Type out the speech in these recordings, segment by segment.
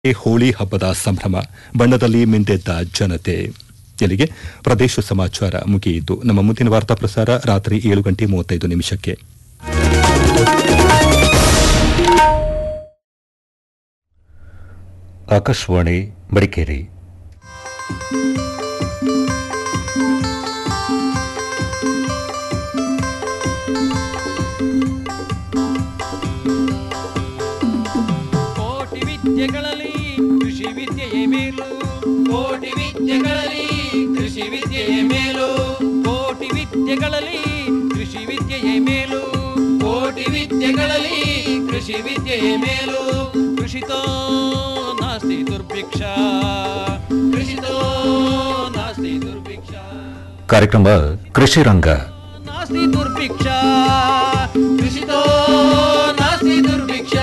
ಹೋಳಿ ಹಬ್ಬದ ಸಂಭ್ರಮ ಬಣ್ಣದಲ್ಲಿ ಮಿಂದೆದ್ದ ಜನತೆ ಇಲ್ಲಿಗೆ ಪ್ರದೇಶ ಸಮಾಚಾರ ಮುಗಿಯಿತು ನಮ್ಮ ಮುಂದಿನ ವಾರ್ತಾ ಪ್ರಸಾರ ರಾತ್ರಿ ಏಳು ಗಂಟೆ ಮೂವತ್ತೈದು ನಿಮಿಷಕ್ಕೆ ಆಕಾಶವಾಣಿ ಮಡಿಕೇರಿ ಕೋಟಿ ವಿದ್ಯೆಗಳಲ್ಲಿ ಕೃಷಿ ವಿದ್ಯೆಯೇ ಮೇಲು ಕೋಟಿ ವಿದ್ಯೆಗಳಲ್ಲಿ ಕೃಷಿ ವಿದ್ಯೆಯೇ ಮೇಲು ಕೋಟಿ ವಿದ್ಯೆಗಳಲ್ಲಿ ಕೃಷಿ ವಿದ್ಯೆಯೇ ಮೇಲು ಕೋಟಿ ವಿದ್ಯೆಗಳಲ್ಲಿ ಕೃಷಿ ವಿದ್ಯೆಯೇ ಮೇಲು ಕೃಷಿತೋ ನಾಸ್ತಿ ದುರ್ಭಿಕ್ಷ ಕೃಷಿತೋ ನಾಸ್ತಿ ದುರ್ಭಿಕ್ಷ ಕಾರ್ಯಕ್ರಮ ಕೃಷಿ ರಂಗ ನಾಸ್ತಿ ದುರ್ಭಿಕ್ಷ ಕೃಷಿತೋ ನಾಸ್ತಿ ದುರ್ಭಿಕ್ಷ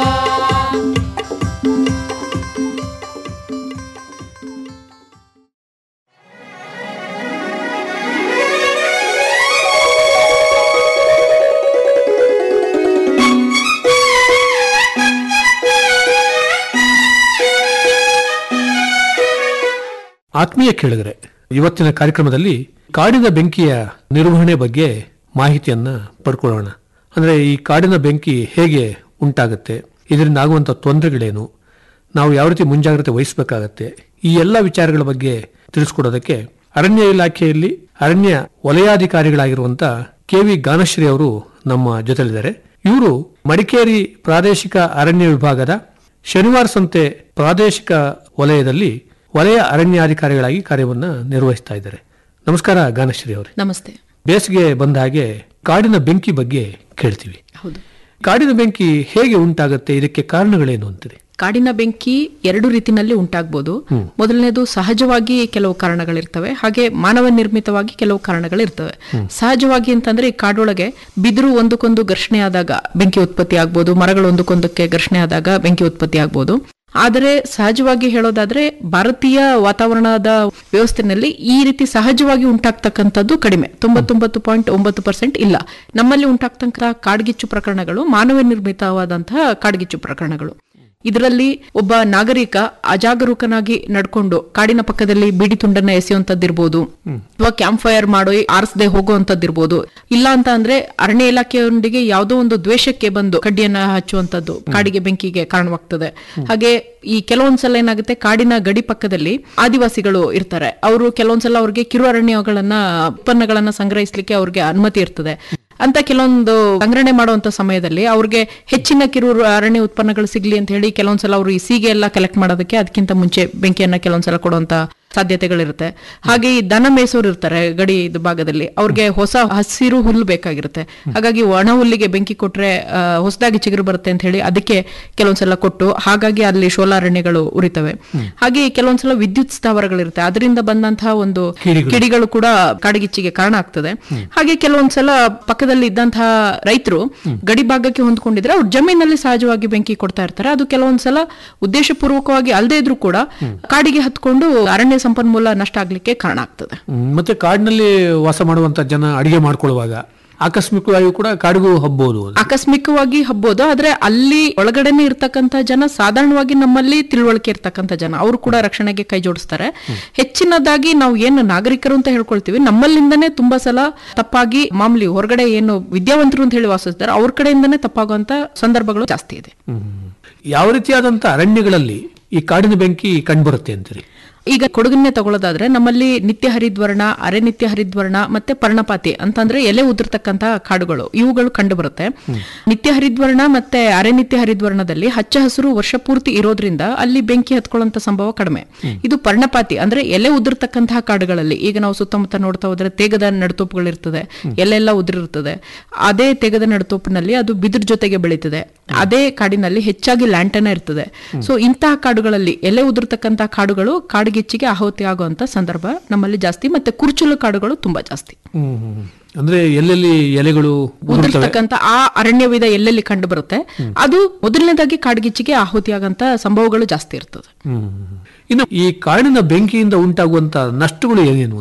ಆತ್ಮೀಯ ಕೇಳಿದರೆ ಇವತ್ತಿನ ಕಾರ್ಯಕ್ರಮದಲ್ಲಿ ಕಾಡಿನ ಬೆಂಕಿಯ ನಿರ್ವಹಣೆ ಬಗ್ಗೆ ಮಾಹಿತಿಯನ್ನ ಪಡ್ಕೊಳ್ಳೋಣ ಅಂದ್ರೆ ಈ ಕಾಡಿನ ಬೆಂಕಿ ಹೇಗೆ ಉಂಟಾಗುತ್ತೆ ಇದರಿಂದ ಆಗುವಂತ ತೊಂದರೆಗಳೇನು ನಾವು ಯಾವ ರೀತಿ ಮುಂಜಾಗ್ರತೆ ವಹಿಸಬೇಕಾಗತ್ತೆ ಈ ಎಲ್ಲ ವಿಚಾರಗಳ ಬಗ್ಗೆ ತಿಳಿಸ್ಕೊಡೋದಕ್ಕೆ ಅರಣ್ಯ ಇಲಾಖೆಯಲ್ಲಿ ಅರಣ್ಯ ವಲಯಾಧಿಕಾರಿಗಳಾಗಿರುವಂತ ಕೆ ವಿ ಗಾನಶ್ರೀ ಅವರು ನಮ್ಮ ಜೊತೆಲಿದ್ದಾರೆ ಇವರು ಮಡಿಕೇರಿ ಪ್ರಾದೇಶಿಕ ಅರಣ್ಯ ವಿಭಾಗದ ಶನಿವಾರ ಸಂತೆ ಪ್ರಾದೇಶಿಕ ವಲಯದಲ್ಲಿ ವಲಯ ಅರಣ್ಯಾಧಿಕಾರಿಗಳಾಗಿ ಕಾರ್ಯವನ್ನ ನಿರ್ವಹಿಸ್ತಾ ಇದ್ದಾರೆ ನಮಸ್ಕಾರ ಗಾನಶ್ರೀ ಅವರೇ ನಮಸ್ತೆ ಬೇಸಿಗೆ ಬಂದ ಹಾಗೆ ಕಾಡಿನ ಬೆಂಕಿ ಬಗ್ಗೆ ಕೇಳ್ತೀವಿ ಹೌದು ಕಾಡಿನ ಬೆಂಕಿ ಹೇಗೆ ಉಂಟಾಗುತ್ತೆ ಇದಕ್ಕೆ ಕಾರಣಗಳೇನು ಅಂತೀರಿ ಕಾಡಿನ ಬೆಂಕಿ ಎರಡು ರೀತಿನಲ್ಲಿ ಉಂಟಾಗ್ಬೋದು ಮೊದಲನೇದು ಸಹಜವಾಗಿ ಕೆಲವು ಕಾರಣಗಳಿರ್ತವೆ ಹಾಗೆ ಮಾನವ ನಿರ್ಮಿತವಾಗಿ ಕೆಲವು ಕಾರಣಗಳಿರ್ತವೆ ಸಹಜವಾಗಿ ಅಂತಂದ್ರೆ ಈ ಕಾಡೊಳಗೆ ಬಿದಿರು ಒಂದಕ್ಕೊಂದು ಘರ್ಷಣೆ ಆದಾಗ ಬೆಂಕಿ ಉತ್ಪತ್ತಿ ಆಗ್ಬೋದು ಮರಗಳು ಒಂದಕ್ಕೊಂದಕ್ಕೆ ಘರ್ಷಣೆ ಆದಾಗ ಬೆಂಕಿ ಉತ್ಪತ್ತಿ ಆಗ್ಬೋದು ಆದರೆ ಸಹಜವಾಗಿ ಹೇಳೋದಾದ್ರೆ ಭಾರತೀಯ ವಾತಾವರಣದ ವ್ಯವಸ್ಥೆನಲ್ಲಿ ಈ ರೀತಿ ಸಹಜವಾಗಿ ಉಂಟಾಗ್ತಕ್ಕಂಥದ್ದು ಕಡಿಮೆ ತೊಂಬತ್ತೊಂಬತ್ತು ಪಾಯಿಂಟ್ ಒಂಬತ್ತು ಪರ್ಸೆಂಟ್ ಇಲ್ಲ ನಮ್ಮಲ್ಲಿ ಉಂಟಾಗ್ತಕ್ಕಂಥ ಕಾಡ್ಗಿಚ್ಚು ಪ್ರಕರಣಗಳು ಮಾನವ ನಿರ್ಮಿತವಾದಂತಹ ಕಾಡ್ಗಿಚ್ಚು ಪ್ರಕರಣಗಳು ಇದರಲ್ಲಿ ಒಬ್ಬ ನಾಗರಿಕ ಅಜಾಗರೂಕನಾಗಿ ನಡ್ಕೊಂಡು ಕಾಡಿನ ಪಕ್ಕದಲ್ಲಿ ಬೀಡಿ ತುಂಡನ್ನ ಎಸೆಯುವಂತದ್ದಿರ್ಬೋದು ಅಥವಾ ಕ್ಯಾಂಪ್ ಫೈರ್ ಮಾಡೋ ಆರಿಸದೆ ಹೋಗುವಂತದ್ದಿರ್ಬೋದು ಇಲ್ಲ ಅಂತ ಅಂದ್ರೆ ಅರಣ್ಯ ಇಲಾಖೆಯೊಂದಿಗೆ ಯಾವುದೋ ಒಂದು ದ್ವೇಷಕ್ಕೆ ಬಂದು ಕಡ್ಡಿಯನ್ನ ಹಚ್ಚುವಂತದ್ದು ಕಾಡಿಗೆ ಬೆಂಕಿಗೆ ಕಾರಣವಾಗ್ತದೆ ಹಾಗೆ ಈ ಕೆಲವೊಂದ್ಸಲ ಏನಾಗುತ್ತೆ ಕಾಡಿನ ಗಡಿ ಪಕ್ಕದಲ್ಲಿ ಆದಿವಾಸಿಗಳು ಇರ್ತಾರೆ ಅವರು ಕೆಲವೊಂದ್ಸಲ ಅವ್ರಿಗೆ ಕಿರು ಅರಣ್ಯಗಳನ್ನ ಉತ್ಪನ್ನಗಳನ್ನ ಸಂಗ್ರಹಿಸ್ಲಿಕ್ಕೆ ಅವ್ರಿಗೆ ಅನುಮತಿ ಇರ್ತದೆ ಅಂತ ಕೆಲವೊಂದು ಸಂಗ್ರಹಣೆ ಮಾಡುವಂತ ಸಮಯದಲ್ಲಿ ಅವ್ರಿಗೆ ಹೆಚ್ಚಿನ ಕಿರು ಅರಣ್ಯ ಉತ್ಪನ್ನಗಳು ಸಿಗ್ಲಿ ಅಂತ ಹೇಳಿ ಕೆಲವೊಂದ್ಸಲ ಅವರು ಈ ಸೀಗೆ ಎಲ್ಲ ಕಲೆಕ್ಟ್ ಮಾಡೋದಕ್ಕೆ ಅದಕ್ಕಿಂತ ಮುಂಚೆ ಬೆಂಕಿಯನ್ನ ಕೆಲವೊಂದ್ಸಲ ಕೊಡುವಂತ ಸಾಧ್ಯತೆಗಳಿರುತ್ತೆ ಹಾಗೆ ಈ ದನ ಮೇಸೋರು ಇರ್ತಾರೆ ಗಡಿ ಇದು ಭಾಗದಲ್ಲಿ ಅವ್ರಿಗೆ ಹೊಸ ಹಸಿರು ಹುಲ್ಲು ಬೇಕಾಗಿರುತ್ತೆ ಹಾಗಾಗಿ ಒಣ ಹುಲ್ಲಿಗೆ ಬೆಂಕಿ ಕೊಟ್ರೆ ಆ, ಹೊಸದಾಗಿ ಚಿಗುರು ಬರುತ್ತೆ ಅಂತ ಹೇಳಿ ಅದಕ್ಕೆ ಕೆಲವೊಂದ್ಸಲ ಕೊಟ್ಟು ಹಾಗಾಗಿ ಅಲ್ಲಿ ಶೋಲಾರಣ್ಯಗಳು ಉರಿತವೆ ಹಾಗೆ ಕೆಲವೊಂದ್ಸಲ ವಿದ್ಯುತ್ ಸ್ಥಾವರಗಳಿರುತ್ತೆ ಅದರಿಂದ ಬಂದಂತಹ ಒಂದು ಕಿಡಿಗಳು ಕೂಡ ಕಾಡ್ಗಿಚ್ಚಿಗೆ ಕಾರಣ ಆಗ್ತದೆ ಹಾಗೆ ಕೆಲವೊಂದ್ಸಲ ಪಕ್ಕದಲ್ಲಿ ಇದ್ದಂತಹ ರೈತರು ಗಡಿ ಭಾಗಕ್ಕೆ ಹೊಂದ್ಕೊಂಡಿದ್ರೆ ಅವ್ರ ಜಮೀನಲ್ಲಿ ಸಹಜವಾಗಿ ಬೆಂಕಿ ಕೊಡ್ತಾ ಇರ್ತಾರೆ ಅದು ಕೆಲವೊಂದ್ಸಲ ಉದ್ದೇಶಪೂರ್ವಕವಾಗಿ ಅಲ್ಲದೆ ಇದ್ರೂ ಕೂಡ ಕಾಡಿಗೆ ಹತ್ಕೊಂಡು ಅರಣ್ಯ ಸಂಪನ್ಮೂಲ ನಷ್ಟ ಆಗ್ಲಿಕ್ಕೆ ಕಾರಣ ಆಗ್ತದೆ ಹ್ಮ್, ಮತ್ತೆ ಕಾಡಿನಲ್ಲಿ ವಾಸ ಮಾಡುವಂತ ಜನ ಅಡಿಗೆ ಮಾಡ್ಕೊಳ್ಳುವಾಗ ಆಕಸ್ಮಿಕವಾಗಿ ಕೂಡ ಕಾಡಿಗೂ ಹಬ್ಬೋದು ಅದು. ಆಕಸ್ಮಿಕವಾಗಿ ಹಬ್ಬೋದು ಆದ್ರೆ ಅಲ್ಲಿ ಒಳಗಡೆನೆ ಇರ್ತಕ್ಕಂಥ ಜನ ಸಾಧಾರಣವಾಗಿ ನಮ್ಮಲ್ಲಿ ತಿಳುವಳಿಕೆ ಇರ್ತಕ್ಕಂಥ ಜನ ಅವರು ಕೂಡ ರಕ್ಷಣೆಗೆ ಕೈ ಜೋಡಿಸ್ತಾರೆ ಹೆಚ್ಚಿನದಾಗಿ ನಾವು ಏನು ನಾಗರಿಕರು ಅಂತ ಹೇಳ್ಕೊಳ್ತೀವಿ ನಮ್ಮಲ್ಲಿಂದನೇ ತುಂಬಾ ಸಲ ತಪ್ಪಾಗಿ ಮಾಮೂಲಿ ಹೊರಗಡೆ ಏನು ವಿದ್ಯಾವಂತರು ಅಂತ ಹೇಳಿ ವಾಸಿಸ್ತಾರೆ ಅವ್ರ ಕಡೆಯಿಂದನೇ ತಪ್ಪಾಗುವಂತ ಸಂದರ್ಭಗಳು ಜಾಸ್ತಿ ಇದೆ ಹ್ಮ್. ಯಾವ ರೀತಿಯಾದಂತ ಅರಣ್ಯಗಳಲ್ಲಿ ಈ ಕಾಡಿನ ಬೆಂಕಿ ಕಂಡುಬರುತ್ತೆ ಅಂತೀರಿ ಈಗ ಕೊಡಗನ್ನೇ ತಗೊಳ್ಳೋದಾದ್ರೆ ನಮ್ಮಲ್ಲಿ ನಿತ್ಯ ಹರಿದ್ವರ್ಣ ಅರೆ ನಿತ್ಯ ಹರಿದ್ವರ್ಣ ಮತ್ತೆ ಪರ್ಣಪಾತಿ ಅಂತಂದ್ರೆ ಎಲೆ ಉದುರ್ತಕ್ಕಂತ ಕಾಡುಗಳು ಇವುಗಳು ಕಂಡು ಬರುತ್ತೆ ನಿತ್ಯ ಹರಿದ್ವರ್ಣ ಮತ್ತೆ ಅರೆ ನಿತ್ಯ ಹರಿದ್ವರ್ಣದಲ್ಲಿ ಹಚ್ಚ ಹಸಿರು ವರ್ಷ ಪೂರ್ತಿ ಇರೋದ್ರಿಂದ ಅಲ್ಲಿ ಬೆಂಕಿ ಹತ್ಕೊಳ್ಳುವಂತ ಸಂಭವ ಕಡಿಮೆ ಇದು ಪರ್ಣಪಾತಿ ಅಂದ್ರೆ ಎಲೆ ಉದುರ್ತಕ್ಕಂತಹ ಕಾಡುಗಳಲ್ಲಿ ಈಗ ನಾವು ಸುತ್ತಮುತ್ತ ನೋಡ್ತಾ ಹೋದ್ರೆ ತೇಗದ ನಡುತೋಪುಗಳಿರ್ತದೆ ಎಲೆಲ್ಲ ಉದುರಿರ್ತದೆ ಅದೇ ತೇಗದ ನಡುತೋಪಿನಲ್ಲಿ ಅದು ಬಿದಿರ್ ಜೊತೆಗೆ ಬೆಳೀತದೆ ಅದೇ ಕಾಡಿನಲ್ಲಿ ಹೆಚ್ಚಾಗಿ ಲ್ಯಾಂಟನ ಇರ್ತದೆ ಸೊ ಇಂತಹ ಕಾಡುಗಳಲ್ಲಿ ಎಲೆ ಉದುರ್ತಕ್ಕಂತಹ ಕಾಡುಗಳು ಕಾಡುಗಿಚ್ಚಿಗೆ ಆಹುತಿ ಆಗುವಂತ ಸಂದರ್ಭ ನಮ್ಮಲ್ಲಿ ಜಾಸ್ತಿ ಮತ್ತೆ ಕುರ್ಚುಲು ಕಾಡುಗಳು ತುಂಬಾ ಜಾಸ್ತಿ ಹ್ಮ್. ಅಂದ್ರೆ ಎಲ್ಲೆಲ್ಲಿ ಎಲೆಗಳು ಉದುರ್ತವೆ ಉದುರ್ತಕ್ಕಂತ ಆ ಅರಣ್ಯವಿದ ಎಲ್ಲೆಲ್ಲಿ ಕಂಡು ಬರುತ್ತೆ ಅದು ಮೊದಲನೇದಾಗಿ ಕಾಡ್ಗಿಚ್ಚಿಗೆ ಆಹುತಿ ಆಗಂತ ಸಂಭವಗಳು ಜಾಸ್ತಿ ಇರ್ತದೆ ಹ್ಮ್. ಇನ್ನು ಈ ಕಾಡಿನ ಬೆಂಕಿಯಿಂದ ಉಂಟಾಗುವಂತ ನಷ್ಟಗಳು ಏನೇನು ಅಂತೀರಿ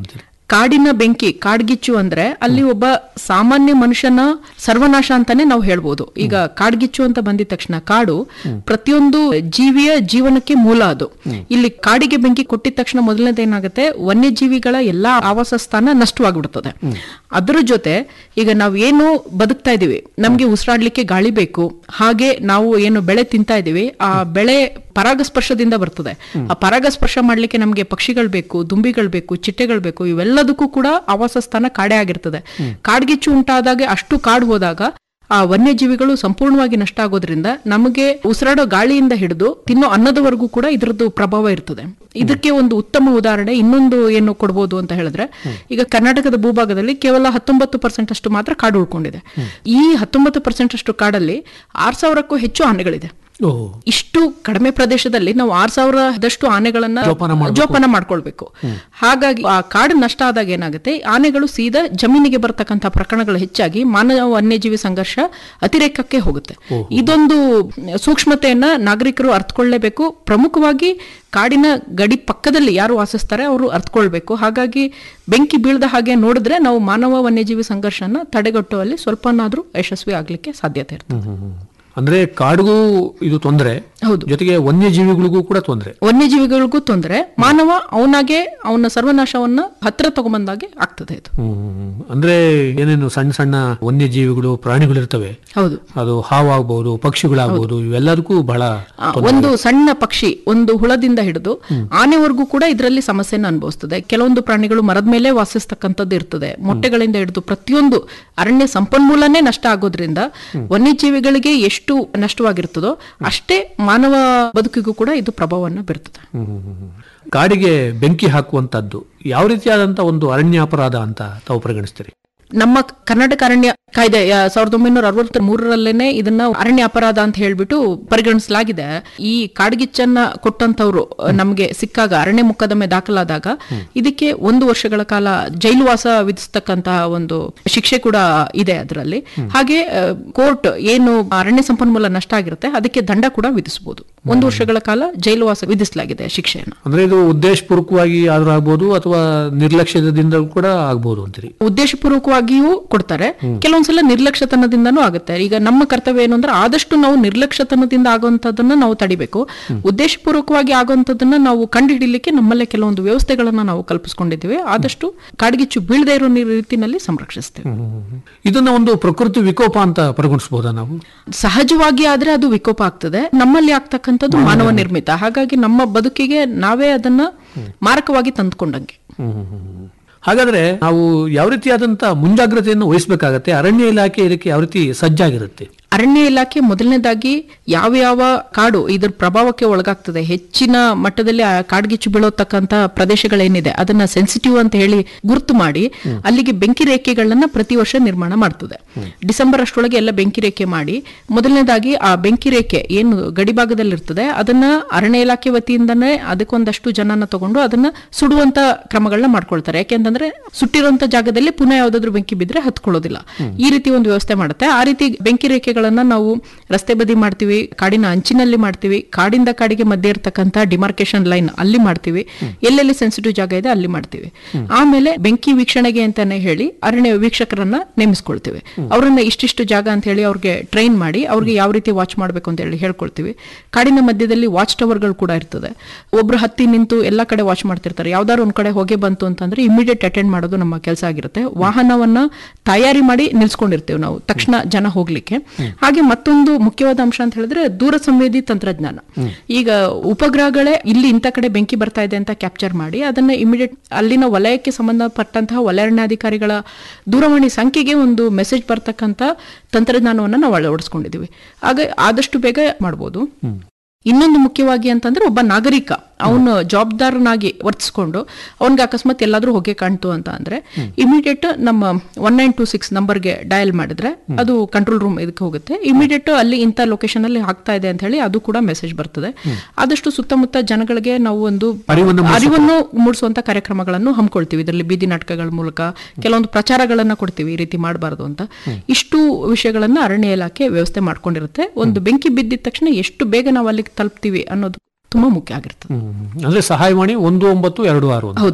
ಕಾಡಿನ ಬೆಂಕಿ ಕಾಡ್ಗಿಚ್ಚು ಅಂದ್ರೆ ಅಲ್ಲಿ ಒಬ್ಬ ಸಾಮಾನ್ಯ ಮನುಷ್ಯನ ಸರ್ವನಾಶ ಅಂತಾನೆ ನಾವು ಹೇಳ್ಬೋದು ಈಗ ಕಾಡ್ಗಿಚ್ಚು ಅಂತ ಬಂದಿದ ತಕ್ಷಣ ಕಾಡು ಪ್ರತಿಯೊಂದು ಜೀವಿಯ ಜೀವನಕ್ಕೆ ಮೂಲ ಅದು ಇಲ್ಲಿ ಕಾಡಿಗೆ ಬೆಂಕಿ ಕೊಟ್ಟಿದ ತಕ್ಷಣ ಮೊದಲನೇದೇನಾಗುತ್ತೆ ವನ್ಯಜೀವಿಗಳ ಎಲ್ಲಾ ಆವಾಸ ಸ್ಥಾನ ನಷ್ಟವಾಗ್ಬಿಡ್ತದೆ ಅದರ ಜೊತೆ ಈಗ ನಾವು ಏನು ಬದುಕ್ತಾ ಇದೀವಿ ನಮ್ಗೆ ಉಸಿರಾಡ್ಲಿಕ್ಕೆ ಗಾಳಿ ಬೇಕು ಹಾಗೆ ನಾವು ಏನು ಬೆಳೆ ತಿಂತಾ ಇದೀವಿ ಆ ಬೆಳೆ ಪರಾಗಸ್ಪರ್ಶದಿಂದ ಬರ್ತದೆ ಆ ಪರಾಗಸ್ಪರ್ಶ ಮಾಡ್ಲಿಕ್ಕೆ ನಮ್ಗೆ ಪಕ್ಷಿಗಳು ಬೇಕು ದುಂಬಿಗಳು ಬೇಕು ಚಿಟ್ಟೆಗಳು ಬೇಕು ಇವೆಲ್ಲದಕ್ಕೂ ಕೂಡ ಆವಾಸ ಸ್ಥಾನ ಕಾಡೇ ಆಗಿರ್ತದೆ ಕಾಡ್ಗಿಚ್ಚು ಉಂಟಾದಾಗ ಅಷ್ಟು ಕಾಡು ಹೋದಾಗ ಆ ವನ್ಯಜೀವಿಗಳು ಸಂಪೂರ್ಣವಾಗಿ ನಷ್ಟ ಆಗೋದ್ರಿಂದ ನಮಗೆ ಉಸಿರಾಡೋ ಗಾಳಿಯಿಂದ ಹಿಡಿದು ತಿನ್ನೋ ಅನ್ನದವರೆಗೂ ಕೂಡ ಇದರದ್ದು ಪ್ರಭಾವ ಇರ್ತದೆ ಇದಕ್ಕೆ ಒಂದು ಉತ್ತಮ ಉದಾಹರಣೆ ಇನ್ನೊಂದು ಏನು ಕೊಡ್ಬೋದು ಅಂತ ಹೇಳಿದ್ರೆ ಈಗ ಕರ್ನಾಟಕದ ಭೂಭಾಗದಲ್ಲಿ ಕೇವಲ ಹತ್ತೊಂಬತ್ತು ಪರ್ಸೆಂಟ್ ಅಷ್ಟು ಮಾತ್ರ ಕಾಡು ಉಳ್ಕೊಂಡಿದೆ ಈ ಹತ್ತೊಂಬತ್ತು ಪರ್ಸೆಂಟ್ ಅಷ್ಟು ಕಾಡಲ್ಲಿ ಆರ್ ಸಾವಿರಕ್ಕೂ ಹೆಚ್ಚು ಆನೆಗಳಿದೆ ಓ ಇಷ್ಟು ಕಡಿಮೆ ಪ್ರದೇಶದಲ್ಲಿ ನಾವು ಆರ್ ಸಾವಿರದಷ್ಟು ಆನೆಗಳನ್ನ ಜೋಪಾನ ಮಾಡ್ಬೇಕು. ಜೋಪಾನ ಮಾಡ್ಕೊಳ್ಬೇಕು ಹಾಗಾಗಿ ಆ ಕಾಡು ನಷ್ಟ ಆದಾಗ ಏನಾಗುತ್ತೆ ಆನೆಗಳು ಸೀದಾ ಜಮೀನಿಗೆ ಬರ್ತಕ್ಕಂಥ ಪ್ರಕರಣಗಳು ಹೆಚ್ಚಾಗಿ ಮಾನವ ವನ್ಯಜೀವಿ ಸಂಘರ್ಷ ಅತಿರೇಕಕ್ಕೆ ಹೋಗುತ್ತೆ ಇದೊಂದು ಸೂಕ್ಷ್ಮತೆಯನ್ನ ನಾಗರಿಕರು ಅರ್ಥಕೊಳ್ಳೇಬೇಕು ಪ್ರಮುಖವಾಗಿ ಕಾಡಿನ ಗಡಿ ಪಕ್ಕದಲ್ಲಿ ಯಾರು ವಾಸಿಸ್ತಾರೆ ಅವರು ಅರ್ಥಕೊಳ್ಬೇಕು ಹಾಗಾಗಿ ಬೆಂಕಿ ಬೀಳದ ಹಾಗೆ ನೋಡಿದ್ರೆ ನಾವು ಮಾನವ ವನ್ಯಜೀವಿ ಸಂಘರ್ಷನ ತಡೆಗಟ್ಟುವಲ್ಲಿ ಸ್ವಲ್ಪನಾದ್ರೂ ಯಶಸ್ವಿ ಆಗ್ಲಿಕ್ಕೆ ಸಾಧ್ಯತೆ ಇರ್ತದೆ ಅಂದ್ರೆ ಕಾಡಿಗೂ ಇದು ತೊಂದರೆ ಹೌದು. ಜೊತೆಗೆ ವನ್ಯಜೀವಿಗಳಿಗೂ ಕೂಡ ತೊಂದರೆ ವನ್ಯಜೀವಿಗಳಿಗೂ ತೊಂದರೆ ಮಾನವ ಅವನಾಗೆ ಅವನ ಸರ್ವನಾಶವನ್ನ ಹತ್ರ ತಗೊಂಬಂದಾಗೆ ಆಗ್ತದೆ ಇದು ಅಂದ್ರೆ ಏನೇನು ಸಣ್ಣ ಸಣ್ಣ ವನ್ಯಜೀವಿಗಳು ಪ್ರಾಣಿಗಳಿರ್ತವೆ ಹೌದು ಅದು ಹಾವಾಗ್ಬಹುದು ಪಕ್ಷಿಗಳಾಗ್ಬಹುದು ಇವೆಲ್ಲದಕ್ಕೂ ಬಹಳ ಆ, ಒಂದು ಸಣ್ಣ ಪಕ್ಷಿ ಒಂದು ಹುಳದಿಂದ ಹಿಡಿದು ಆನೆವರೆಗೂ ಕೂಡ ಇದರಲ್ಲಿ ಸಮಸ್ಯೆನ ಅನುಭವಿಸ್ತದೆ ಕೆಲವೊಂದು ಪ್ರಾಣಿಗಳು ಮರದ ಮೇಲೆ ವಾಸಿಸ್ತಕ್ಕಂಥದ್ದು ಇರ್ತದೆ ಮೊಟ್ಟೆಗಳಿಂದ ಹಿಡಿದು ಪ್ರತಿಯೊಂದು ಅರಣ್ಯ ಸಂಪನ್ಮೂಲನೇ ನಷ್ಟ ಆಗೋದ್ರಿಂದ ವನ್ಯಜೀವಿಗಳಿಗೆ ಎಷ್ಟು ನಷ್ಟವಾಗಿರ್ತದೋ ಅಷ್ಟೇ ಮಾನವ ಬದುಕಿಗೂ ಕೂಡ ಇದು ಪ್ರಭಾವವನ್ನು ಬೀರ್ತದೆ ಕಾಡಿಗೆ ಬೆಂಕಿ ಹಾಕುವಂತದ್ದು ಯಾವ ರೀತಿಯಾದಂತ ಒಂದು ಅರಣ್ಯ ಅಪರಾಧ ಅಂತ ತಾವು ಪರಿಗಣಿಸ್ತೀರಿ ನಮ್ಮ ಕರ್ನಾಟಕ ಅರಣ್ಯ ಕಾಯ್ದೆ ಆ, ಸಾವಿರದ ಒಂಬೈನೂರ ಅರವತ್ತ ಮೂರರಲ್ಲೇನೆ ಇದನ್ನ ಅರಣ್ಯ ಅಪರಾಧ ಅಂತ ಹೇಳ್ಬಿಟ್ಟು ಪರಿಗಣಿಸಲಾಗಿದೆ ಈ ಕಾಡ್ಗಿಚ್ಚನ್ನ ಕೊಟ್ಟಂತವ್ರು ಆ, ನಮ್ಗೆ ಸಿಕ್ಕಾಗ ಅರಣ್ಯ ಮೊಕದ್ದಮೆ ದಾಖಲಾದಾಗ ಇದಕ್ಕೆ ಒಂದು ವರ್ಷಗಳ ಕಾಲ ಜೈಲುವಾಸ ವಿಧಿಸ್ತಕ್ಕಂತಹ ಒಂದು ಶಿಕ್ಷೆ ಕೂಡ ಇದೆ ಅದರಲ್ಲಿ ಹಾಗೆ ಕೋರ್ಟ್ ಏನು ಅರಣ್ಯ ಸಂಪನ್ಮೂಲ ನಷ್ಟ ಆಗಿರುತ್ತೆ ಅದಕ್ಕೆ ದಂಡ ಕೂಡ ವಿಧಿಸಬಹುದು ಒಂದು ವರ್ಷಗಳ ಕಾಲ ಜೈಲುವಾಸ ವಿಧಿಸಲಾಗಿದೆ ಶಿಕ್ಷೆಯನ್ನು ಅಂದ್ರೆ ಇದು ಉದ್ದೇಶಪೂರ್ವಕವಾಗಿ ಆದ್ರೂ ಆಗ್ಬೋದು ಅಥವಾ ನಿರ್ಲಕ್ಷ್ಯದಿಂದ ಕೂಡ ಆಗ್ಬೋದು ಅಂತೀರಿ ಉದ್ದೇಶಪೂರ್ವಕವಾಗಿಯೂ ಕೊಡ್ತಾರೆ ಕೆಲವೊಂದ್ಸಲ ನಿರ್ಲಕ್ಷ್ಯತನದಿಂದನೂ ಆಗುತ್ತೆ ಈಗ ನಮ್ಮ ಕರ್ತವ್ಯ ಏನು ಅಂದ್ರೆ ಆದಷ್ಟು ನಾವು ನಿರ್ಲಕ್ಷ್ಯತನದಿಂದ ಆಗುವಂತದನ್ನ ನಾವು ತಡಿಬೇಕು ಉದ್ದೇಶಪೂರ್ವಕವಾಗಿ ಆಗುವಂತದನ್ನ ನಾವು ಕಂಡುಹಿಡಿಲಿಕ್ಕೆ ನಮ್ಮಲ್ಲೇ ಕೆಲವೊಂದು ವ್ಯವಸ್ಥೆಗಳನ್ನ ನಾವು ಕಲ್ಪಿಸ್ಕೊಂಡಿದ್ದೀವಿ ಆದಷ್ಟು ಕಾಡ್ಗಿಚ್ಚು ಬೀಳದೇ ಇರೋ ನೀ- ರೀತಿನಲ್ಲಿ ಸಂರಕ್ಷಿಸ್ತೇವೆ ಇದನ್ನ ಒಂದು ಪ್ರಕೃತಿ ವಿಕೋಪ ಅಂತ ಪರಿಗಣಿಸಬಹುದಾ ನಾವು ಸಹಜವಾಗಿ ಆದ್ರೆ ಅದು ವಿಕೋಪ ಆಗ್ತದೆ ನಮ್ಮಲ್ಲಿ ಆಗ್ತಕ್ಕಂಥದ್ದು ಮಾನವ ನಿರ್ಮಿತ ಹಾಗಾಗಿ ನಮ್ಮ ಬದುಕಿಗೆ ನಾವೇ ಅದನ್ನ ಮಾರಕವಾಗಿ ತಂದುಕೊಂಡಂಗೆ ಹಾಗಾದ್ರೆ ನಾವು ಯಾವ ರೀತಿಯಾದಂತ ಮುಂಜಾಗ್ರತೆಯನ್ನು ವಹಿಸಬೇಕಾಗತ್ತೆ ಅರಣ್ಯ ಇಲಾಖೆ ಇದಕ್ಕೆ ಯಾವ ರೀತಿ ಸಜ್ಜಾಗಿರುತ್ತೆ ಅರಣ್ಯ ಇಲಾಖೆ ಮೊದಲನೇದಾಗಿ ಯಾವ ಯಾವ ಕಾಡು ಇದರ ಪ್ರಭಾವಕ್ಕೆ ಒಳಗಾಗ್ತದೆ ಹೆಚ್ಚಿನ ಮಟ್ಟದಲ್ಲಿ ಆ ಕಾಡ್ಗಿಚ್ಚು ಬೀಳೋತಕ್ಕಂತ ಪ್ರದೇಶಗಳೇನಿದೆ ಅದನ್ನ ಸೆನ್ಸಿಟಿವ್ ಅಂತ ಹೇಳಿ ಗುರುತು ಮಾಡಿ ಅಲ್ಲಿಗೆ ಬೆಂಕಿ ರೇಖೆಗಳನ್ನ ಪ್ರತಿ ವರ್ಷ ನಿರ್ಮಾಣ ಮಾಡ್ತದೆ ಡಿಸೆಂಬರ್ ಅಷ್ಟರೊಳಗೆ ಎಲ್ಲ ಬೆಂಕಿ ರೇಖೆ ಮಾಡಿ ಮೊದಲನೇದಾಗಿ ಆ ಬೆಂಕಿ ರೇಖೆ ಏನು ಗಡಿಭಾಗದಲ್ಲಿ ಇರ್ತದೆ ಅದನ್ನ ಅರಣ್ಯ ಇಲಾಖೆ ವತಿಯಿಂದನೇ ಅದಕ್ಕೊಂದಷ್ಟು ಜನನ ತಗೊಂಡು ಅದನ್ನ ಸುಡುವಂತ ಕ್ರಮಗಳನ್ನ ಮಾಡ್ಕೊಳ್ತಾರೆ ಯಾಕೆಂತಂದ್ರೆ ಸುಟ್ಟಿರುವಂತ ಜಾಗದಲ್ಲಿ ಪುನಃ ಯಾವ್ದಾದ್ರು ಬೆಂಕಿ ಬಿದ್ರೆ ಹತ್ಕೊಳ್ಳೋದಿಲ್ಲ ಈ ರೀತಿ ಒಂದು ವ್ಯವಸ್ಥೆ ಮಾಡುತ್ತೆ ಆ ರೀತಿ ಬೆಂಕಿ ರೇಖೆಗಳನ್ನ ನಾವು ರಸ್ತೆ ಬದಿ ಮಾಡ್ತೀವಿ ಕಾಡಿನ ಅಂಚಿನಲ್ಲಿ ಮಾಡ್ತೀವಿ ಕಾಡಿಂದ ಕಾಡಿಗೆ ಮಧ್ಯೆ ಇರ್ತಕ್ಕಂಥ ಡಿಮಾರ್ಕೇಶನ್ ಲೈನ್ ಅಲ್ಲಿ ಮಾಡ್ತೀವಿ ಎಲ್ಲೆಲ್ಲಿ ಸೆನ್ಸಿಟಿವ್ ಜಾಗ ಇದೆ ಅಲ್ಲಿ ಮಾಡ್ತೀವಿ ಆಮೇಲೆ ಬೆಂಕಿ ವೀಕ್ಷಣೆಗೆ ಅಂತಾನೆ ಹೇಳಿ ಅರಣ್ಯ ವೀಕ್ಷಕರನ್ನ ನೇಮಿಸ್ಕೊಳ್ತೀವಿ ಅವರನ್ನ ಇಷ್ಟಿಷ್ಟು ಜಾಗ ಅಂತ ಹೇಳಿ ಅವ್ರಿಗೆ ಟ್ರೈನ್ ಮಾಡಿ ಅವ್ರಿಗೆ ಯಾವ ರೀತಿ ವಾಚ್ ಮಾಡಬೇಕು ಅಂತ ಹೇಳಿ ಹೇಳ್ಕೊಳ್ತೀವಿ ಕಾಡಿನ ಮಧ್ಯದಲ್ಲಿ ವಾಚ್ ಟವರ್ಗಳು ಕೂಡ ಇರ್ತದೆ ಒಬ್ರು ಹತ್ತಿ ನಿಂತು ಎಲ್ಲ ಕಡೆ ವಾಚ್ ಮಾಡ್ತಿರ್ತಾರೆ ಯಾವ್ದಾದ್ರು ಒಂದ್ ಕಡೆ ಹೊಗೆ ಬಂತು ಅಂತಂದ್ರೆ ಇಮಿಡಿಯೇಟ್ ಅಟೆಂಡ್ ಮಾಡೋದು ನಮ್ಮ ಕೆಲಸ ಆಗಿರುತ್ತೆ ವಾಹನವನ್ನ ತಯಾರಿ ಮಾಡಿ ನಿಲ್ಸ್ಕೊಂಡಿರ್ತೇವೆ ನಾವು ತಕ್ಷಣ ಜನ ಹೋಗ್ಲಿಕ್ಕೆ ಹಾಗೆ ಮತ್ತೊಂದು ಮುಖ್ಯವಾದ ಅಂಶ ಅಂತ ಹೇಳಿದ್ರೆ ದೂರ ಸಂವೇದಿ ತಂತ್ರಜ್ಞಾನ ಈಗ ಉಪಗ್ರಹಗಳೇ ಇಲ್ಲಿ ಇಂಥ ಕಡೆ ಬೆಂಕಿ ಬರ್ತಾ ಇದೆ ಅಂತ ಕ್ಯಾಪ್ಚರ್ ಮಾಡಿ ಅದನ್ನ ಇಮಿಡಿಯೇಟ್ ಅಲ್ಲಿನ ವಲಯಕ್ಕೆ ಸಂಬಂಧಪಟ್ಟಂತಹ ವಲಯಾರಣ್ಯಾಧಿಕಾರಿಗಳ ದೂರವಾಣಿ ಸಂಖ್ಯೆಗೆ ಒಂದು ಮೆಸೇಜ್ ಬರ್ತಕ್ಕಂಥ ತಂತ್ರಜ್ಞಾನವನ್ನು ನಾವು ಅಳವಡಿಸ್ಕೊಂಡಿದ್ದೀವಿ ಆಗ ಆದಷ್ಟು ಬೇಗ ಮಾಡ್ಬೋದು ಇನ್ನೊಂದು ಮುಖ್ಯವಾಗಿ ಅಂತಂದ್ರೆ ಒಬ್ಬ ನಾಗರಿಕ ಅವನು ಜವಾಬ್ದಾರನಾಗಿ ವರ್ತಿಸ್ಕೊಂಡು ಅವನ್ಗೆ ಅಕಸ್ಮಾತ್ ಎಲ್ಲಾದ್ರೂ ಹೊಗೆ ಕಾಣ್ತು ಅಂತ ಅಂದ್ರೆ ಇಮಿಡಿಯೇಟ್ ನಮ್ಮ ಒನ್ ನೈನ್ ಟೂ ಸಿಕ್ಸ್ ನಂಬರ್ಗೆ ಡಯಲ್ ಮಾಡಿದ್ರೆ ಅದು ಕಂಟ್ರೋಲ್ ರೂಮ್ ಇದಕ್ಕೆ ಹೋಗುತ್ತೆ ಇಮಿಡಿಯೇಟ್ ಅಲ್ಲಿ ಇಂಥ ಲೊಕೇಶನ್ ಅಲ್ಲಿ ಆಗ್ತಾ ಇದೆ ಅಂತ ಹೇಳಿ ಅದು ಕೂಡ ಮೆಸೇಜ್ ಬರ್ತದೆ ಆದಷ್ಟು ಸುತ್ತಮುತ್ತ ಜನಗಳಿಗೆ ನಾವು ಒಂದು ಅರಿವನ್ನು ಅರಿವನ್ನು ಮೂಡಿಸುವಂತ ಕಾರ್ಯಕ್ರಮಗಳನ್ನು ಹಮ್ಮಿಕೊಳ್ತೀವಿ ಇದರಲ್ಲಿ ಬೀದಿ ನಾಟಕಗಳ ಮೂಲಕ ಕೆಲವೊಂದು ಪ್ರಚಾರಗಳನ್ನ ಕೊಡ್ತೀವಿ ಈ ರೀತಿ ಮಾಡಬಾರದು ಅಂತ ಇಷ್ಟು ವಿಷಯಗಳನ್ನ ಅರಣ್ಯ ಇಲಾಖೆ ವ್ಯವಸ್ಥೆ ಮಾಡ್ಕೊಂಡಿರುತ್ತೆ ಒಂದು ಬೆಂಕಿ ಬಿದ್ದಿದ ತಕ್ಷಣ ಎಷ್ಟು ಬೇಗ ನಾವು ಅಲ್ಲಿಗೆ ತಲುಪ್ತೀವಿ ಅನ್ನೋದು ತುಂಬಾ ಮುಖ್ಯ ಆಗಿರ್ತದೆ ಅಂದ್ರೆ ಸಹಾಯವಾಣಿ ಒಂದು ಒಂಬತ್ತು ಎರಡು ಆರು ಅಂತ. ಹೌದು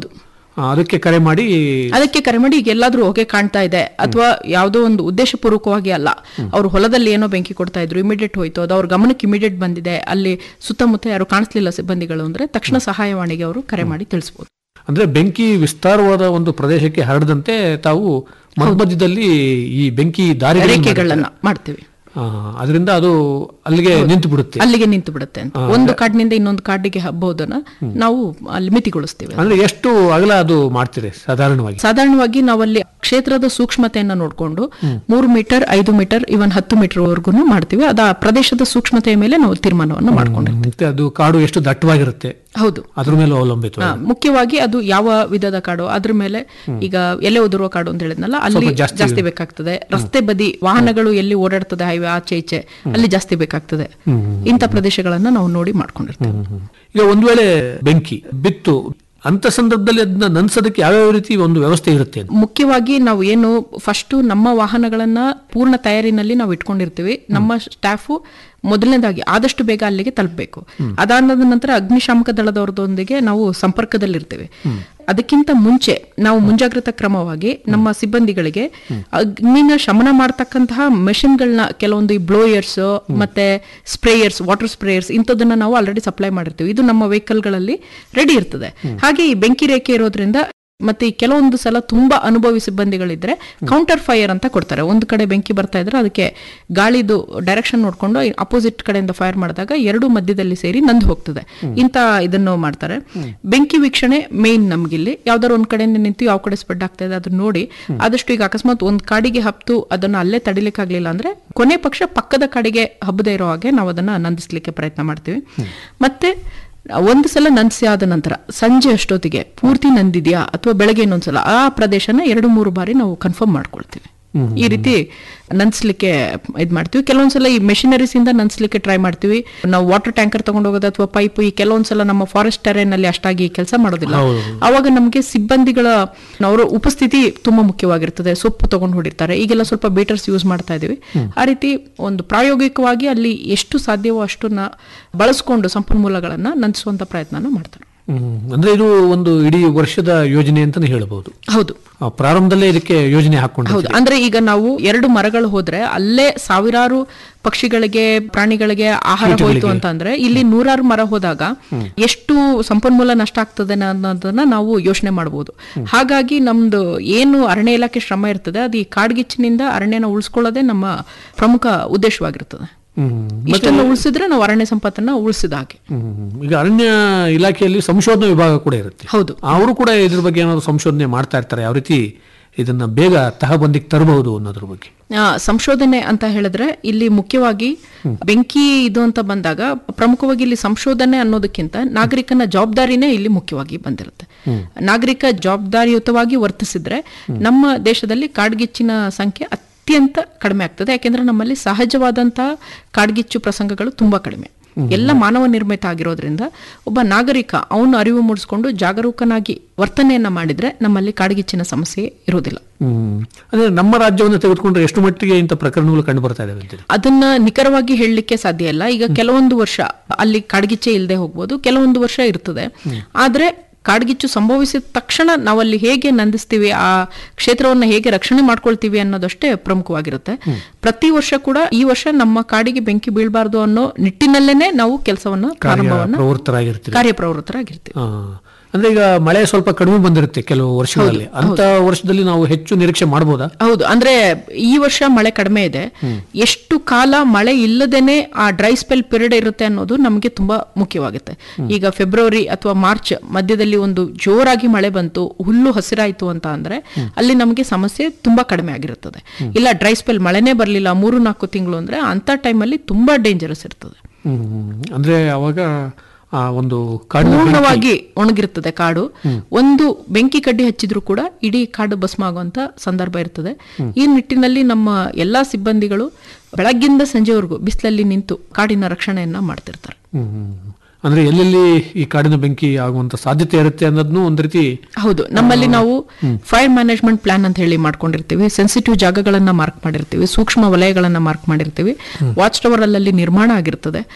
ಆ, ಅದಕ್ಕೆ ಕರೆ ಮಾಡಿ ಅದಕ್ಕೆ ಕರೆ ಮಾಡಿ ಈಗ ಎಲ್ಲಾದ್ರೂ ಹೊಗೆ ಕಾಣ್ತಾ ಇದೆ ಅಥವಾ ಯಾವುದೋ ಒಂದು ಉದ್ದೇಶಪೂರ್ವಕವಾಗಿ ಅಲ್ಲ ಅವ್ರು ಹೊಲದಲ್ಲಿ ಏನೋ ಬೆಂಕಿ ಕೊಡ್ತಾ ಇದ್ರು ಇಮಿಡಿಯೇಟ್ ಹೋಯ್ತು ಅದು ಅವ್ರ ಗಮನಕ್ಕೆ ಇಮಿಡಿಯೇಟ್ ಬಂದಿದೆ ಅಲ್ಲಿ ಸುತ್ತಮುತ್ತ ಯಾರು ಕಾಣಿಸ್ಲಿಲ್ಲ ಸಿಬ್ಬಂದಿಗಳು ಅಂದ್ರೆ ತಕ್ಷಣ ಸಹಾಯವಾಣಿಗೆ ಅವರು ಕರೆ ಮಾಡಿ ತಿಳಿಸಬಹುದು ಅಂದ್ರೆ ಬೆಂಕಿ ವಿಸ್ತಾರವಾದ ಒಂದು ಪ್ರದೇಶಕ್ಕೆ ಹರಡದಂತೆ ತಾವು ಮಧ್ಯ ಮಧ್ಯದಲ್ಲಿ ಈ ಬೆಂಕಿ ದಾರಿ ರೇಖೆಗಳನ್ನ ಮಾಡ್ತೀವಿ ಅದರಿಂದ ಅದು ಅಲ್ಲಿಗೆ ನಿಂತು ಬಿಡುತ್ತೆ ಅಲ್ಲಿಗೆ ನಿಂತು ಬಿಡುತ್ತೆ ಅಂತ ಒಂದು ಕಾಡಿನಿಂದ ಇನ್ನೊಂದು ಕಾಡಿಗೆ ಹಬ್ಬೋದನ್ನ ನಾವು ಅಲ್ಲಿ ಮಿತಿಗೊಳಿಸ್ತೀವಿ ಅಂದ್ರೆ ಎಷ್ಟು ಅಗಲ ಅದು ಮಾಡ್ತೀರಿ ಸಾಧಾರಣವಾಗಿ ಸಾಧಾರಣವಾಗಿ ನಾವಲ್ಲಿ ಕ್ಷೇತ್ರದ ಸೂಕ್ಷ್ಮತೆಯನ್ನ ನೋಡ್ಕೊಂಡು ಮೂರು ಮೀಟರ್ ಐದು ಮೀಟರ್ ಇವನ್ ಹತ್ತು ಮೀಟರ್ ವರ್ಗುನು ಮಾಡ್ತೀವಿ ಅದ ಆ ಪ್ರದೇಶದ ಸೂಕ್ಷ್ಮತೆಯ ಮೇಲೆ ನಾವು ತೀರ್ಮಾನವನ್ನು ಮಾಡ್ಕೊಂಡಿರ್ತೀವಿ ಮತ್ತೆ ಅದು ಕಾಡು ಎಷ್ಟು ದಟ್ಟವಾಗಿರುತ್ತೆ ಹೌದು ಅದ್ರ ಮೇಲೆ ಅವಲಂಬಿತ ಆ, ಮುಖ್ಯವಾಗಿ ಅದು ಯಾವ ವಿಧದ ಕಾಡು ಅದ್ರ ಮೇಲೆ ಈಗ ಎಲೆ ಉದುರುವ ಕಾಡು ಅಂತ ಹೇಳಿದ್ನಲ್ಲ ಅಲ್ಲಿ ಸ್ವಲ್ಪ ಜಾಸ್ತಿ ಜಾಸ್ತಿ ಬೇಕಾಗ್ತದೆ ರಸ್ತೆ ಬದಿ ವಾಹನಗಳು ಎಲ್ಲಿ ಓಡಾಡ್ತದೆ ಹೈವೇ ಆಚೆ ಈಚೆ ಅಲ್ಲಿ ಜಾಸ್ತಿ ಬೇಕಾಗ್ತದೆ ಇಂಥ ಪ್ರದೇಶಗಳನ್ನ ನಾವು ನೋಡಿ ಮಾಡ್ಕೊಂಡಿರ್ತೀವಿ ಈಗ ಒಂದ್ ವೇಳೆ ಬೆಂಕಿ ಬಿತ್ತು ಅಂತ ಸಂದರ್ಭದಲ್ಲಿ ಅದನ್ನ ನನ್ಸೋದಕ್ಕೆ ಯಾವ್ಯಾವ ರೀತಿ ಒಂದು ವ್ಯವಸ್ಥೆ ಇರುತ್ತೆ ಅಂತ ಮುಖ್ಯವಾಗಿ ನಾವು ಏನು ಫಸ್ಟ್ ನಮ್ಮ ವಾಹನಗಳನ್ನ ಪೂರ್ಣ ತಯಾರಿನಲ್ಲಿ ನಾವು ಇಟ್ಕೊಂಡಿರ್ತೀವಿ ನಮ್ಮ ಸ್ಟಾಫು ಮೊದಲನೇದಾಗಿ ಆದಷ್ಟು ಬೇಗ ಅಲ್ಲಿಗೆ ತಲುಪಬೇಕು ಅದಾದ ನಂತರ ಅಗ್ನಿಶಾಮಕ ದಳದವರದೊಂದಿಗೆ ನಾವು ಸಂಪರ್ಕದಲ್ಲಿರ್ತೇವೆ ಅದಕ್ಕಿಂತ ಮುಂಚೆ ನಾವು ಮುಂಜಾಗ್ರತಾ ಕ್ರಮವಾಗಿ ನಮ್ಮ ಸಿಬ್ಬಂದಿಗಳಿಗೆ ಅಗ್ನಿನ ಶಮನ ಮಾಡತಕ್ಕಂತಹ ಮೆಷಿನ್ಗಳನ್ನ ಕೆಲವೊಂದು ಈ ಬ್ಲೋಯರ್ಸ್ ಮತ್ತೆ ಸ್ಪ್ರೇಯರ್ಸ್ ವಾಟರ್ ಸ್ಪ್ರೇಯರ್ಸ್ ಇಂಥದನ್ನ ನಾವು ಆಲ್ರೆಡಿ ಸಪ್ಲೈ ಮಾಡಿರ್ತೀವಿ ಇದು ನಮ್ಮ ವೆಹಿಕಲ್ಗಳಲ್ಲಿ ರೆಡಿ ಇರ್ತದೆ ಹಾಗೆ ಈ ಬೆಂಕಿ ರೇಖೆ ಇರೋದ್ರಿಂದ ಮತ್ತೆ ಈ ಕೆಲವೊಂದು ಸಲ ತುಂಬಾ ಅನುಭವಿ ಸಿಬ್ಬಂದಿಗಳಿದ್ರೆ ಕೌಂಟರ್ ಫೈರ್ ಅಂತ ಕೊಡ್ತಾರೆ ಒಂದು ಕಡೆ ಬೆಂಕಿ ಬರ್ತಾ ಇದ್ರೆ ಅದಕ್ಕೆ ಗಾಳಿದು ಡೈರೆಕ್ಷನ್ ನೋಡ್ಕೊಂಡು ಅಪೋಸಿಟ್ ಕಡೆಯಿಂದ ಫೈರ್ ಮಾಡಿದಾಗ ಎರಡು ಮಧ್ಯದಲ್ಲಿ ಸೇರಿ ನಂದು ಹೋಗ್ತದೆ ಇಂತ ಇದನ್ನು ಮಾಡ್ತಾರೆ ಬೆಂಕಿ ವೀಕ್ಷಣೆ ಮೇನ್ ನಮ್ಗಿಲ್ಲಿ ಯಾವ್ದಾದ್ರು ಒಂದ್ ಕಡೆಯಿಂದ ನಿಂತು ಯಾವ ಕಡೆ ಸ್ಪ್ರೆಡ್ ಆಗ್ತಾ ಇದೆ ಅದನ್ನ ನೋಡಿ ಆದಷ್ಟು ಈಗ ಅಕಸ್ಮಾತ್ ಒಂದ್ ಕಾಡಿಗೆ ಹಬ್ತು ಅದನ್ನ ಅಲ್ಲೇ ತಡಿಲಿಕ್ಕಾಗ್ಲಿಲ್ಲ ಅಂದ್ರೆ ಕೊನೆ ಪಕ್ಷ ಪಕ್ಕದ ಕಾಡಿಗೆ ಹಬ್ಬದೇ ಇರೋ ಹಾಗೆ ನಾವು ಅದನ್ನ ನಂದಿಸ್ಲಿಕ್ಕೆ ಪ್ರಯತ್ನ ಮಾಡ್ತೀವಿ ಮತ್ತೆ ಒಂದು ಸಲ ನಂದಿಸಿ ಆದ ನಂತರ ಸಂಜೆ ಅಷ್ಟೊತ್ತಿಗೆ ಪೂರ್ತಿ ನಂದಿದ್ಯಾ ಅಥವಾ ಬೆಳಗ್ಗೆ ಇನ್ನೊಂದ್ಸಲ ಆ ಪ್ರದೇಶನ ಎರಡು ಮೂರು ಬಾರಿ ನಾವು ಕನ್ಫರ್ಮ್ ಮಾಡ್ಕೊಳ್ತೀವಿ ಈ ರೀತಿ ನನ್ಸ್ಲಿಕ್ಕೆ ಇದ್ ಮಾಡ್ತೀವಿ ಕೆಲವೊಂದ್ಸಲ ಈ ಮೆಷಿನರೀಸ್ ಇಂದ ನನ್ಸ್ಲಿಕ್ಕೆ ಟ್ರೈ ಮಾಡ್ತೀವಿ ನಾವು ವಾಟರ್ ಟ್ಯಾಂಕರ್ ತಗೊಂಡು ಹೋಗೋದು ಅಥವಾ ಪೈಪ್ ಈ ಕೆಲವೊಂದ್ಸಲ ನಮ್ಮ ಫಾರೆಸ್ಟ್ ಟೆರೇನ್ ಅಲ್ಲಿ ಅಷ್ಟಾಗಿ ಕೆಲಸ ಮಾಡೋದಿಲ್ಲ ಅವಾಗ ನಮಗೆ ಸಿಬ್ಬಂದಿಗಳ ಅವರ ಉಪಸ್ಥಿತಿ ತುಂಬಾ ಮುಖ್ಯವಾಗಿರ್ತದೆ ಸೊಪ್ಪು ತಗೊಂಡು ಹೊಡಿರ್ತಾರೆ ಈಗೆಲ್ಲ ಸ್ವಲ್ಪ ಬೀಟರ್ಸ್ ಯೂಸ್ ಮಾಡ್ತಾ ಇದೀವಿ ಆ ರೀತಿ ಒಂದು ಪ್ರಾಯೋಗಿಕವಾಗಿ ಅಲ್ಲಿ ಎಷ್ಟು ಸಾಧ್ಯವೋ ಅಷ್ಟನ್ನ ಬಳಸ್ಕೊಂಡು ಸಂಪನ್ಮೂಲಗಳನ್ನ ನಂದಿಸುವಂತ ಪ್ರಯತ್ನನ ಮಾಡ್ತಾರೆ ಹ್ಮ್. ಅಂದ್ರೆ ಇದು ಒಂದು ಇಡೀ ವರ್ಷದ ಯೋಜನೆ ಅಂತಾನೆ ಹೇಳಬಹುದು ಹೌದು ಆ, ಪ್ರಾರಂಭದಲ್ಲೇ ಇದಕ್ಕೆ ಯೋಜನೆ ಹಾಕೊಂಡು ಹೌದು ಅಂದ್ರೆ ಈಗ ನಾವು ಎರಡು ಮರಗಳು ಹೋದ್ರೆ ಅಲ್ಲೇ ಸಾವಿರಾರು ಪಕ್ಷಿಗಳಿಗೆ ಪ್ರಾಣಿಗಳಿಗೆ ಆಹಾರ ಹೋಯ್ತು ಅಂತ ಅಂದ್ರೆ ಇಲ್ಲಿ ನೂರಾರು ಮರ ಹೋದಾಗ ಎಷ್ಟು ಸಂಪನ್ಮೂಲ ನಷ್ಟ ಆಗ್ತದೆ ಅನ್ನೋದನ್ನ ನಾವು ಯೋಚನೆ ಮಾಡಬಹುದು ಹಾಗಾಗಿ ನಮ್ದು ಏನು ಅರಣ್ಯ ಇಲಾಖೆ ಶ್ರಮ ಇರ್ತದೆ ಅದು ಈ ಕಾಡ್ಗಿಚ್ಚಿನಿಂದ ಅರಣ್ಯನ ಉಳಿಸ್ಕೊಳ್ಳೋದೇ ನಮ್ಮ ಪ್ರಮುಖ ಉದ್ದೇಶವಾಗಿರ್ತದೆ ಇಷ್ಟೆಲ್ಲ ಉಳಿಸಿದ್ರೆ ನಾವು ಅರಣ್ಯ ಸಂಪತ್ತನ್ನ ಉಳಿಸಿದ ಹಾಗೆ ಈಗ ಅರಣ್ಯ ಇಲಾಖೆಯಲ್ಲಿ ಸಂಶೋಧನಾ ವಿಭಾಗ ಕೂಡ ಇರುತ್ತೆ ಹೌದು ಅವರು ಕೂಡ ಇದ್ರ ಬಗ್ಗೆ ಏನಾದ್ರು ಸಂಶೋಧನೆ ಮಾಡ್ತಾ ಇರ್ತಾರೆ ಯಾವ ರೀತಿ ಇದನ್ನ ಬೇಗ ತಹಬಂದಿಗೆ ತರಬಹುದು ಅನ್ನೋದ್ರ ಬಗ್ಗೆ ಆ, ಸಂಶೋಧನೆ ಅಂತ ಹೇಳಿದ್ರೆ ಇಲ್ಲಿ ಮುಖ್ಯವಾಗಿ ಬೆಂಕಿ ಇದು ಅಂತ ಬಂದಾಗ ಪ್ರಮುಖವಾಗಿ ಇಲ್ಲಿ ಸಂಶೋಧನೆ ಅನ್ನೋದಕ್ಕಿಂತ ನಾಗರಿಕನ ಜವಾಬ್ದಾರಿನೇ ಇಲ್ಲಿ ಮುಖ್ಯವಾಗಿ ಬಂದಿರುತ್ತೆ ನಾಗರಿಕ ಜವಾಬ್ದಾರಿಯುತವಾಗಿ ವರ್ತಿಸಿದ್ರೆ ನಮ್ಮ ದೇಶದಲ್ಲಿ ಕಾಡ್ಗಿಚ್ಚಿನ ಸಂಖ್ಯೆ ಅತ್ಯಂತ ಕಡಿಮೆ ಆಗ್ತದೆ ಯಾಕೆಂದ್ರೆ ನಮ್ಮಲ್ಲಿ ಸಹಜವಾದಂತಹ ಕಾಡ್ಗಿಚ್ಚು ಪ್ರಸಂಗಗಳು ತುಂಬಾ ಕಡಿಮೆ ಎಲ್ಲ ಮಾನವ ನಿರ್ಮಿತ ಆಗಿರೋದ್ರಿಂದ ಒಬ್ಬ ನಾಗರಿಕ ಅವನು ಅರಿವು ಮೂಡಿಸ್ಕೊಂಡು ಜಾಗರೂಕನಾಗಿ ವರ್ತನೆಯನ್ನ ಮಾಡಿದ್ರೆ ನಮ್ಮಲ್ಲಿ ಕಾಡ್ಗಿಚ್ಚಿನ ಸಮಸ್ಯೆ ಇರೋದಿಲ್ಲ ಹ್ಮ್ ಅಂದ್ರೆ ನಮ್ಮ ರಾಜ್ಯವನ್ನು ತೆಗೆದುಕೊಂಡ್ರೆ ಎಷ್ಟು ಮಟ್ಟಿಗೆ ಇಂಥ ಪ್ರಕರಣಗಳು ಕಂಡು ಬರ್ತಾ ಇದಾವೆ ಅಂತೀರಿ ಅದನ್ನ ನಿಖರವಾಗಿ ಹೇಳಲಿಕ್ಕೆ ಸಾಧ್ಯ ಇಲ್ಲ ಈಗ ಕೆಲವೊಂದು ವರ್ಷ ಅಲ್ಲಿ ಕಾಡ್ಗಿಚ್ಚೆ ಇಲ್ಲದೆ ಹೋಗ್ಬೋದು ಕೆಲವೊಂದು ವರ್ಷ ಇರ್ತದೆ ಆದ್ರೆ ಕಾಡ್ಗಿಚ್ಚು ಸಂಭವಿಸಿದ ತಕ್ಷಣ ನಾವಲ್ಲಿ ಹೇಗೆ ನಂದಿಸ್ತೀವಿ ಆ ಕ್ಷೇತ್ರವನ್ನ ಹೇಗೆ ರಕ್ಷಣೆ ಮಾಡ್ಕೊಳ್ತೀವಿ ಅನ್ನೋದಷ್ಟೇ ಪ್ರಮುಖವಾಗಿರುತ್ತೆ ಪ್ರತಿ ವರ್ಷ ಕೂಡ ಈ ವರ್ಷ ನಮ್ಮ ಕಾಡಿಗೆ ಬೆಂಕಿ ಬೀಳಬಾರ್ದು ಅನ್ನೋ ನಿಟ್ಟಿನಲ್ಲೇನೆ ನಾವು ಕೆಲಸವನ್ನ ಪ್ರಾರಂಭವನ್ನ ಪ್ರವೃತ್ತರಾಗಿರ್ತೀರಿ ಕಾರ್ಯಪ್ರವೃತ್ತರಾಗಿರ್ತೀವಿ ಆ, ಅಂದ್ರೆ ಈಗ ಮಳೆ ಸ್ವಲ್ಪ ಕಡಿಮೆ ಬಂದಿರುತ್ತೆ ಕೆಲವು ವರ್ಷಗಳಲ್ಲಿ ಅಂತ ವರ್ಷದಲ್ಲಿ ನಾವು ಹೆಚ್ಚು ನಿರೀಕ್ಷೆ ಮಾಡಬಹುದಾ ಹೌದು ಅಂದ್ರೆ ಈ ವರ್ಷ ಮಳೆ ಕಡಿಮೆ ಇದೆ ಎಷ್ಟು ಕಾಲ ಮಳೆ ಇಲ್ಲದೇನೆ ಆ ಡ್ರೈ ಸ್ಪೆಲ್ ಪೀರಿಯಡ್ ಇರುತ್ತೆ ಅನ್ನೋದು ನಮಗೆ ತುಂಬಾ ಮುಖ್ಯವಾಗುತ್ತೆ ಈಗ ಫೆಬ್ರವರಿ ಅಥವಾ ಮಾರ್ಚ್ ಮಧ್ಯದಲ್ಲಿ ಒಂದು ಜೋರಾಗಿ ಮಳೆ ಬಂತು ಹುಲ್ಲು ಹಸಿರಾಯ್ತು ಅಂತ ಅಂದ್ರೆ ಅಲ್ಲಿ ನಮಗೆ ಸಮಸ್ಯೆ ತುಂಬಾ ಕಡಿಮೆ ಆಗಿರುತ್ತದೆ ಇಲ್ಲ ಡ್ರೈ ಸ್ಪೆಲ್ ಮಳೆನೇ ಬರಲಿಲ್ಲ ಮೂರು ನಾಲ್ಕು ತಿಂಗಳು ಅಂದ್ರೆ ಅಂತ ಟೈಮಲ್ಲಿ ತುಂಬಾ ಡೇಂಜರಸ್ ಇರ್ತದೆ ಹ್ಮ್ ಅಂದ್ರೆ ಅವಾಗ ಆ ಒಂದು ಕಾಡಿನ ಪೂರ್ಣವಾಗಿ ಒಣಗಿರ್ತದೆ ಕಾಡು ಒಂದು ಬೆಂಕಿ ಕಡ್ಡಿ ಹಚ್ಚಿದ್ರು ಕೂಡ ಇಡೀ ಕಾಡು ಭಸ್ಮ ಆಗುವಂತ ಸಂದರ್ಭ ಇರ್ತದೆ ಈ ನಿಟ್ಟಿನಲ್ಲಿ ನಮ್ಮ ಎಲ್ಲಾ ಸಿಬ್ಬಂದಿಗಳು ಬೆಳಗ್ಗಿಂದ ಸಂಜೆವರೆಗೂ ಬಿಸಿಲಲ್ಲಿ ನಿಂತು ಕಾಡಿನ ರಕ್ಷಣೆಯನ್ನ ಮಾಡ್ತಿರ್ತಾರೆ ಹ್ಮ್, ಹ್ಮ್. ಅಂದ್ರೆ ಎಲ್ಲೆಲ್ಲಿ ಈ ಕಾಡಿನ ಬೆಂಕಿ ಆಗುವಂತ ಸಾಧ್ಯತೆ ಇರುತ್ತೆ ಅನ್ನೋದನ್ನು ಒಂದ್ ರೀತಿ ಹೌದು ನಮ್ಮಲ್ಲಿ ನಾವು ಫೈರ್ ಮ್ಯಾನೇಜ್ಮೆಂಟ್ ಪ್ಲಾನ್ ಅಂತ ಹೇಳಿ ಮಾಡ್ಕೊಂಡಿರ್ತೀವಿ ಸೆನ್ಸಿಟಿವ್ ಜಾಗಗಳನ್ನ ಮಾರ್ಕ್ ಮಾಡಿರ್ತೀವಿ ಸೂಕ್ಷ್ಮ ವಲಯಗಳನ್ನ ಮಾರ್ಕ್ ಮಾಡಿರ್ತೀವಿ ವಾಚ್ ಟವರ್ ಅಲ್ಲಲ್ಲಿ ನಿರ್ಮಾಣ ಆಗಿರ್ತದೆ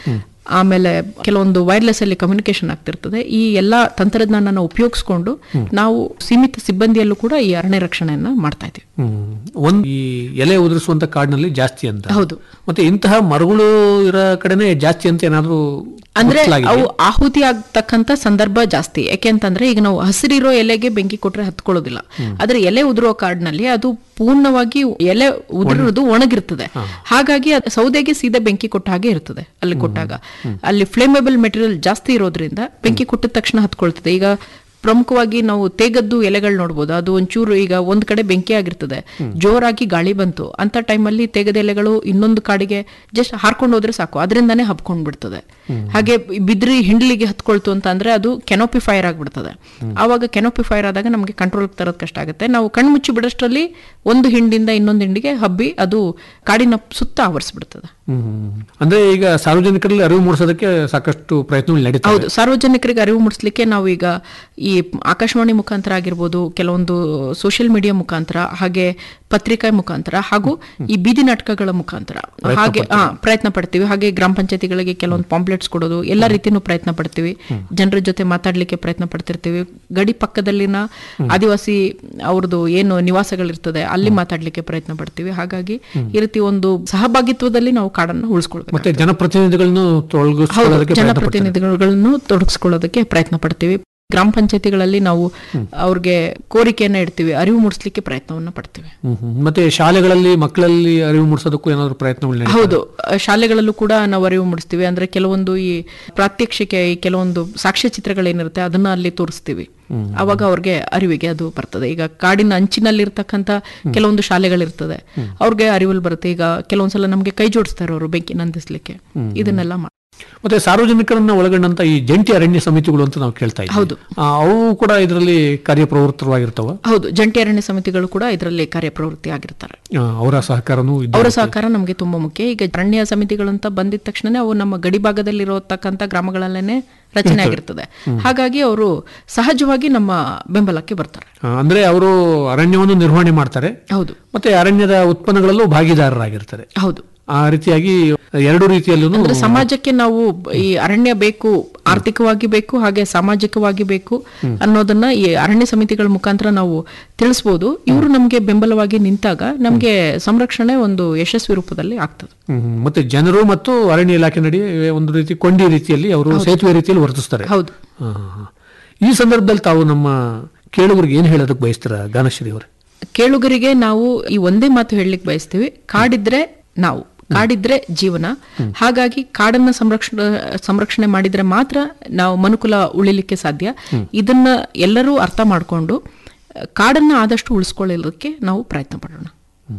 ಆಮೇಲೆ ಕೆಲವೊಂದು ವೈರ್ಲೆಸ್ ಅಲ್ಲಿ ಕಮ್ಯುನಿಕೇಶನ್ ಆಗ್ತಿರ್ತದೆ ಈ ಎಲ್ಲಾ ತಂತ್ರಜ್ಞಾನನ ಉಪಯೋಗಿಸ್ಕೊಂಡು ನಾವು ಸೀಮಿತ ಸಿಬ್ಬಂದಿಯಲ್ಲೂ ಕೂಡ ಈ ಅರಣ್ಯ ರಕ್ಷಣೆಯನ್ನ ಮಾಡ್ತಾ ಇದ್ದೀವಿ ಹ್ಮ್. ಒಂದ್ ಈ ಎಲೆ ಉದುರಿಸುವಂತ ಕಾಡಿನಲ್ಲಿ ಜಾಸ್ತಿ ಅಂತ ಹೌದು. ಮತ್ತೆ ಇಂತಹ ಮರಗಳು ಇರೋ ಕಡೆನೆ ಜಾಸ್ತಿ ಅಂತ ಏನಾದ್ರೂ ಅಂದ್ರೆ ಗುರುತಿಸಲಾಗಿದೆಯಾ? ಅವು ಆಹುತಿ ಆಗ್ತಕ್ಕಂತ ಸಂದರ್ಭ ಜಾಸ್ತಿ ಯಾಕೆಂತಂದ್ರೆ ಈಗ ನಾವು ಹಸಿರಿರೋ ಎಲೆಗೆ ಬೆಂಕಿ ಕೊಟ್ರೆ ಹತ್ಕೊಳ್ಳೋದಿಲ್ಲ ಆದ್ರೆ ಎಲೆ ಉದುರೋ ಕಾಡಿನಲ್ಲಿ ಅದು ಪೂರ್ಣವಾಗಿ ಎಲೆ ಉದುರೋದು ಒಣಗಿರ್ತದೆ ಹಾಗಾಗಿ ಅದು ಸೌದೆಗೆ ಸೀದಾ ಬೆಂಕಿ ಕೊಟ್ಟ ಹಾಗೆ ಇರ್ತದೆ ಅಲ್ಲಿ ಕೊಟ್ಟಾಗ ಅಲ್ಲಿ ಫ್ಲೇಮೇಬಲ್ ಮೆಟೀರಿಯಲ್ ಜಾಸ್ತಿ ಇರೋದ್ರಿಂದ ಬೆಂಕಿ ಕೊಟ್ಟಿದ ತಕ್ಷಣ ಹತ್ಕೊಳ್ತದೆ ಈಗ ಪ್ರಮುಖವಾಗಿ ನಾವು ತೇಗದ್ದು ಎಲೆಗಳು ನೋಡ್ಬೋದು ಅದು ಒಂಚೂರು ಈಗ ಒಂದ್ ಕಡೆ ಬೆಂಕಿ ಆಗಿರ್ತದೆ ಜೋರಾಗಿ ಗಾಳಿ ಬಂತು ಅಂತ ಟೈಮಲ್ಲಿ ತೇಗದ ಎಲೆಗಳು ಇನ್ನೊಂದು ಕಾಡಿಗೆ ಜಸ್ಟ್ ಹಾರ್ಕೊಂಡು ಹೋದ್ರೆ ಸಾಕು ಅದರಿಂದಾನೇ ಹಬ್ಕೊಂಡ್ ಬಿಡ್ತದೆ ಹಾಗೆ ಬಿದ್ರಿ ಹಿಂಡ್ಲಿಗೆ ಹತ್ಕೊಳ್ತು ಅಂತ ಅಂದ್ರೆ ಅದು ಕೆನೋಪಿ ಫೈರ್ ಆಗ್ಬಿಡ್ತದೆ ಆವಾಗ ಕೆನೋಪಿ ಫೈರ್ ಆದಾಗ ನಮಗೆ ಕಂಟ್ರೋಲ್ ತರೋದ್ ಕಷ್ಟ ಆಗುತ್ತೆ ನಾವು ಕಣ್ಣು ಮುಚ್ಚಿ ಬಿಡೋಷ್ಟರಲ್ಲಿ ಒಂದು ಹಿಂಡಿಂದ ಇನ್ನೊಂದು ಹಿಂಡಿಗೆ ಹಬ್ಬಿ ಅದು ಕಾಡಿನ ಸುತ್ತ ಆವರಿಸ್ಬಿಡ್ತದೆ ಹ್ಮ್. ಅಂದ್ರೆ ಈಗ ಸಾರ್ವಜನಿಕರಲ್ಲಿ ಅರಿವು ಮೂಡಿಸೋದಕ್ಕೆ ಸಾಕಷ್ಟು ಪ್ರಯತ್ನಗಳು ನಡೀತಾ ಹೌದು ಸಾರ್ವಜನಿಕರಿಗೆ ಅರಿವು ಮೂಡಿಸ್ಲಿಕ್ಕೆ ನಾವು ಈಗ ಈ ಆಕಾಶವಾಣಿ ಮುಖಾಂತರ ಆಗಿರ್ಬೋದು ಕೆಲವೊಂದು ಸೋಷಿಯಲ್ ಮೀಡಿಯಾ ಮುಖಾಂತರ ಹಾಗೆ ಪತ್ರಿಕಾ ಮುಖಾಂತರ ಹಾಗೂ ಈ ಬೀದಿ ನಾಟಕಗಳ ಮುಖಾಂತರ ಹಾಗೆ ಆ, ಪ್ರಯತ್ನ ಪಡ್ತೀವಿ ಹಾಗೆ ಗ್ರಾಮ ಪಂಚಾಯತಿಗಳಿಗೆ ಕೆಲವೊಂದು ಪಾಂಪ್ಲೆಟ್ಸ್ ಕೊಡೋದು ಎಲ್ಲ ರೀತಿನೂ ಪ್ರಯತ್ನ ಪಡ್ತೀವಿ ಜನರ ಜೊತೆ ಮಾತಾಡ್ಲಿಕ್ಕೆ ಪ್ರಯತ್ನ ಪಡ್ತಿರ್ತೀವಿ ಗಡಿ ಪಕ್ಕದಲ್ಲಿನ ಆದಿವಾಸಿ ಅವ್ರದ್ದು ಏನು ನಿವಾಸಗಳಿರ್ತದೆ ಅಲ್ಲಿ ಮಾತಾಡ್ಲಿಕ್ಕೆ ಪ್ರಯತ್ನ ಪಡ್ತೀವಿ ಹಾಗಾಗಿ ಈ ರೀತಿ ಒಂದು ಸಹಭಾಗಿತ್ವದಲ್ಲಿ ನಾವು ಕಾಡನ್ನು ಉಳಿಸ್ಕೊಳ್ಬೇಕು ಮತ್ತೆ ಜನಪ್ರತಿನಿಧಿಗಳನ್ನು ಹೌದು ತೊಡಗಿಸ್ಕೊಳ್ಳೋದಕ್ಕೆ ಪ್ರಯತ್ನ ಪಡ್ತಾರೆ. ಜನಪ್ರತಿನಿಧಿಗಳನ್ನು ತೊಡಗಿಸ್ಕೊಳ್ಳೋದಕ್ಕೆ ಪ್ರಯತ್ನ ಪಡ್ತೀವಿ ಗ್ರಾಮ ಪಂಚಾಯತಿಗಳಲ್ಲಿ ನಾವು ಅವ್ರಿಗೆ ಕೋರಿಕೆಯನ್ನ ಇಡ್ತೀವಿ ಅರಿವು ಮೂಡಿಸ್ಲಿಕ್ಕೆ ಪ್ರಯತ್ನವನ್ನ ಪಡ್ತೀವಿ ಹ್ಮ್, ಹ್ಮ್. ಮತ್ತೆ ಶಾಲೆಗಳಲ್ಲಿ ಮಕ್ಕಳಲ್ಲಿ ಅರಿವು ಮೂಡಿಸೋದಕ್ಕೂ ಏನಾದ್ರು ಪ್ರಯತ್ನಗಳು ನಡೀತಾ ಹೌದು ಅಹ್, ಶಾಲೆಗಳಲ್ಲೂ ಕೂಡ ನಾವು ಅರಿವು ಮೂಡಿಸ್ತೀವಿ ಅಂದ್ರೆ ಕೆಲವೊಂದು ಈ ಪ್ರಾತ್ಯಕ್ಷಿಕೆ ಈ ಕೆಲವೊಂದು ಸಾಕ್ಷ್ಯಚಿತ್ರಗಳೇನಿರುತ್ತೆ ಅದನ್ನ ಅಲ್ಲಿ ತೋರಿಸ್ತೀವಿ ಅವಾಗ ಅವ್ರಿಗೆ ಅರಿವಿಗೆ ಅದು ಬರ್ತದೆ ಈಗ ಕಾಡಿನ ಅಂಚಿನಲ್ಲಿರ್ತಕ್ಕಂಥ ಕೆಲವೊಂದು ಶಾಲೆಗಳಿರ್ತದೆ ಅವ್ರಿಗೆ ಅರಿವಲ್ಲಿ ಬರುತ್ತೆ ಈಗ ಕೆಲವೊಂದ್ಸಲ ನಮ್ಗೆ ಕೈ ಜೋಡಿಸ್ತಾರೆ ಅವರು ಬೆಂಕಿ ನಂದಿಸ್ಲಿಕ್ಕೆ ಇದನ್ನೆಲ್ಲ ಮಾಡಿ ಮತ್ತೆ ಸಾರ್ವಜನಿಕರನ್ನ ಒಳಗೊಂಡಂತ ಈ ಜಂಟಿ ಅರಣ್ಯ ಸಮಿತಿಗಳು ಅಂತ ನಾವು ಕೇಳ್ತಾ ಇದ್ದೀವಿ ಹೌದು. ಆ, ಅವು ಕೂಡ ಇದರಲ್ಲಿ ಕಾರ್ಯಪ್ರವೃತ್ತವಾಗಿರ್ತಾವ ಹೌದು ಜಂಟಿ ಅರಣ್ಯ ಸಮಿತಿಗಳು ಕೂಡ ಇದರಲ್ಲಿ ಕಾರ್ಯಪ್ರವೃತ್ತಿ ಆಗಿರ್ತಾರೆ ಆ, ಅವರ ಸಹಕಾರನೂ ಇದ್ದೇ ಅವರ ಇರುತ್ತೆ. ಸಹಕಾರ ನಮಗೆ ತುಂಬಾ ಮುಖ್ಯ ಈಗ ಅರಣ್ಯ ಸಮಿತಿಗಳಂತ ಬಂದಿದ ತಕ್ಷಣ ಅವು ನಮ್ಮ ಗಡಿ ಭಾಗದಲ್ಲಿರತಕ್ಕಂಥ ಗ್ರಾಮಗಳಲ್ಲೇನೆ ರಚನೆ ಆಗಿರ್ತದೆ ಹಾಗಾಗಿ ಅವರು ಸಹಜವಾಗಿ ನಮ್ಮ ಬೆಂಬಲಕ್ಕೆ ಬರ್ತಾರೆ ಆ, ಅಂದ್ರೆ ಅವರು ಅರಣ್ಯವನ್ನು ನಿರ್ವಹಣೆ ಮಾಡ್ತಾರೆ ಹೌದು ಮತ್ತೆ ಅರಣ್ಯದ ಉತ್ಪನ್ನಗಳಲ್ಲೂ ಭಾಗಿದಾರರಾಗಿರ್ತಾರೆ ಹೌದು ಆ ರೀತಿಯಾಗಿ ಎರಡು ರೀತಿಯಲ್ಲೂ ಅಂದ್ರೆ ಸಮಾಜಕ್ಕೆ ನಾವು ಈ ಅರಣ್ಯ ಬೇಕು ಆರ್ಥಿಕವಾಗಿ ಬೇಕು ಹಾಗೆ ಸಾಮಾಜಿಕವಾಗಿ ಬೇಕು ಅನ್ನೋದನ್ನ ಈ ಅರಣ್ಯ ಸಮಿತಿಗಳ ಮುಖಾಂತರ ನಾವು ತಿಳಿಸ್ಬೋದು ಇವರು ನಮಗೆ ಬೆಂಬಲವಾಗಿ ನಿಂತಾಗ ನಮಗೆ ಸಂರಕ್ಷಣೆ ಒಂದು ಯಶಸ್ವಿ ರೂಪದಲ್ಲಿ ಆಗ್ತದೆ ಹ್ಮ್, ಹ್ಮ್. ಮತ್ತೆ ಜನರು ಮತ್ತು ಅರಣ್ಯ ಇಲಾಖೆ ನಡುವೆ ಒಂದು ರೀತಿ ಕೊಂಡಿ ರೀತಿಯಲ್ಲಿ ಅವರು ಸೇತುವೆ ರೀತಿಯಲ್ಲಿ ವರ್ತಿಸ್ತಾರೆ ಹೌದು ಹಾ, ಹಾ, ಹಾ. ಈ ಸಂದರ್ಭದಲ್ಲಿ ತಾವು ನಮ್ಮ ಕೇಳುಗರಿಗೆ ಏನು ಹೇಳೋದಕ್ಕೆ ಬಯಸ್ತೀರಾ ಗಾನಶ್ರೀ ಅವರೇ ಕೇಳುಗರಿಗೆ ನಾವು ಈ ಒಂದೇ ಮಾತು ಹೇಳಲಿಕ್ಕೆ ಬಯಸ್ತೀವಿ ಕಾಡಿದ್ರೆ ನಾವು ಕಾಡಿದ್ರೆ ಜೀವನ ಹಾಗಾಗಿ ಕಾಡನ್ನ ಸಂರಕ್ಷಣೆ ಸಂರಕ್ಷಣೆ ಮಾಡಿದ್ರೆ ಮಾತ್ರ ನಾವು ಮನುಕುಲ ಉಳಿಲಿಕ್ಕೆ ಸಾಧ್ಯ ಇದನ್ನ ಎಲ್ಲರೂ ಅರ್ಥ ಮಾಡಿಕೊಂಡು ಕಾಡನ್ನ ಆದಷ್ಟು ಉಳಿಸ್ಕೊಳ್ಳೋದಕ್ಕೆ ನಾವು ಪ್ರಯತ್ನ ಪಡೋಣ